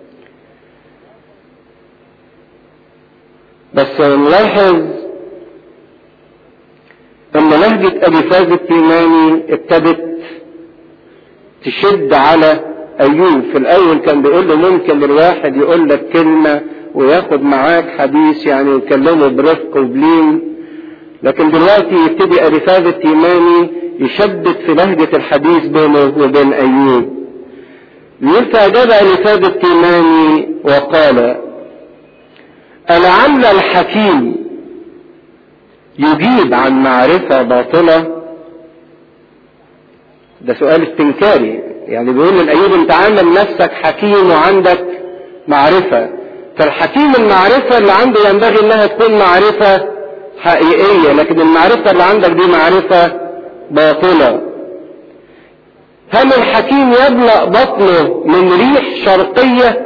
بس نلاحظ لما لهجة أليفاز التيماني ابتدت تشد على أيوب في الأول كان بيقول له ممكن الواحد يقول لك كلمة وياخد معاك حديث يعني يكلمه برفق وبلين لكن دلوقتي يبتدي أليفاز التيماني يشدد في لهجة الحديث بينه وبين أيوب يقول فأجاب أليفاز التيماني وقال ألعل الحكيم يجيب عن معرفة باطلة ده سؤال استنكاري يعني بيقول للأيوب انت عامل نفسك حكيم وعندك معرفة فالحكيم المعرفة اللي عنده ينبغي انها تكون معرفة حقيقية لكن المعرفة اللي عندك دي معرفة باطلة هل الحكيم يملأ بطنه من ريح شرقية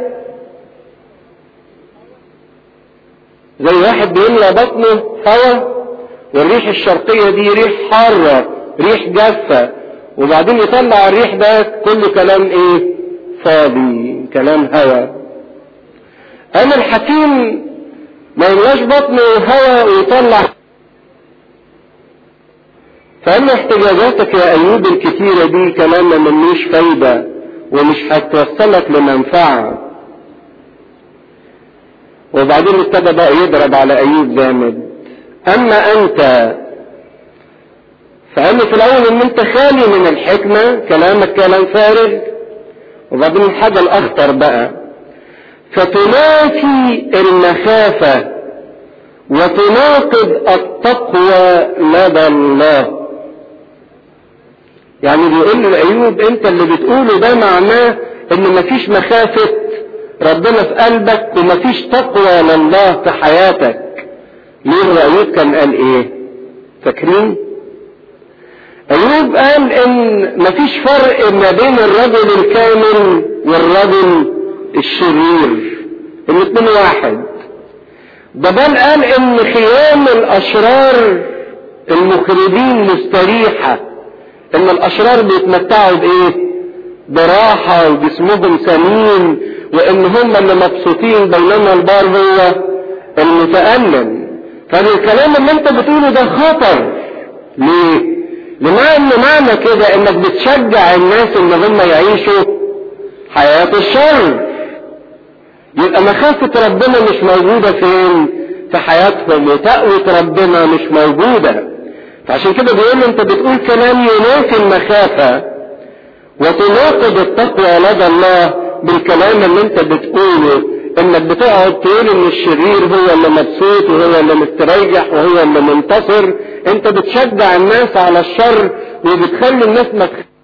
زي واحد بيملأ بطنه هواء والريح الشرقية دي ريح حارة ريح جافة وبعدين يطلع الريح ده كله كلام ايه فاضي كلام هوا اما الحكيم ما يملاش بطنه هوا ويطلع فقال له احتجاجاتك يا ايوب الكتيرة دي كلام ما منيش فايدة ومش هتوصلك لمنفعة وبعدين ابتدى بقى يضرب على ايوب جامد اما انت فقال له في الاول ان انت خالي من الحكمة كلامك كلام فارغ وبعدين الحاجة الاخطر بقى فتنافي المخافة وتناقض التقوى لدى الله يعني بيقول له ايوب انت اللي بتقوله ده معناه ان مفيش مخافة ربنا في قلبك ومفيش تقوى لله في حياتك ليه ايوب كان قال ايه فاكرين ايوب قال ان مفيش فرق ما بين الرجل الكامل والرجل الشرير الاثنين واحد ده بل قال ان خيام الاشرار المخربين مستريحة ان الاشرار بيتمتعوا بايه براحة وجسمهم سمين وان هم اللي مبسوطين بينما البار هو المتألم فالكلام اللي انت بتقوله ده خطر ليه لمعنى معنى كده انك بتشجع الناس ان هم يعيشوا حياة الشر يبقى مخافة ربنا مش موجودة فين في حياتهم وتقوة ربنا مش موجودة فعشان كده بيقول انت بتقول كلام ينافي المخافة وتناقض التقوى لدى الله بالكلام اللي انت بتقوله انك بتقعد تقول ان الشرير هو اللي مبسوط وهو اللي مستريح وهو اللي منتصر انت بتشجع الناس على الشر وبتخلي الناس ما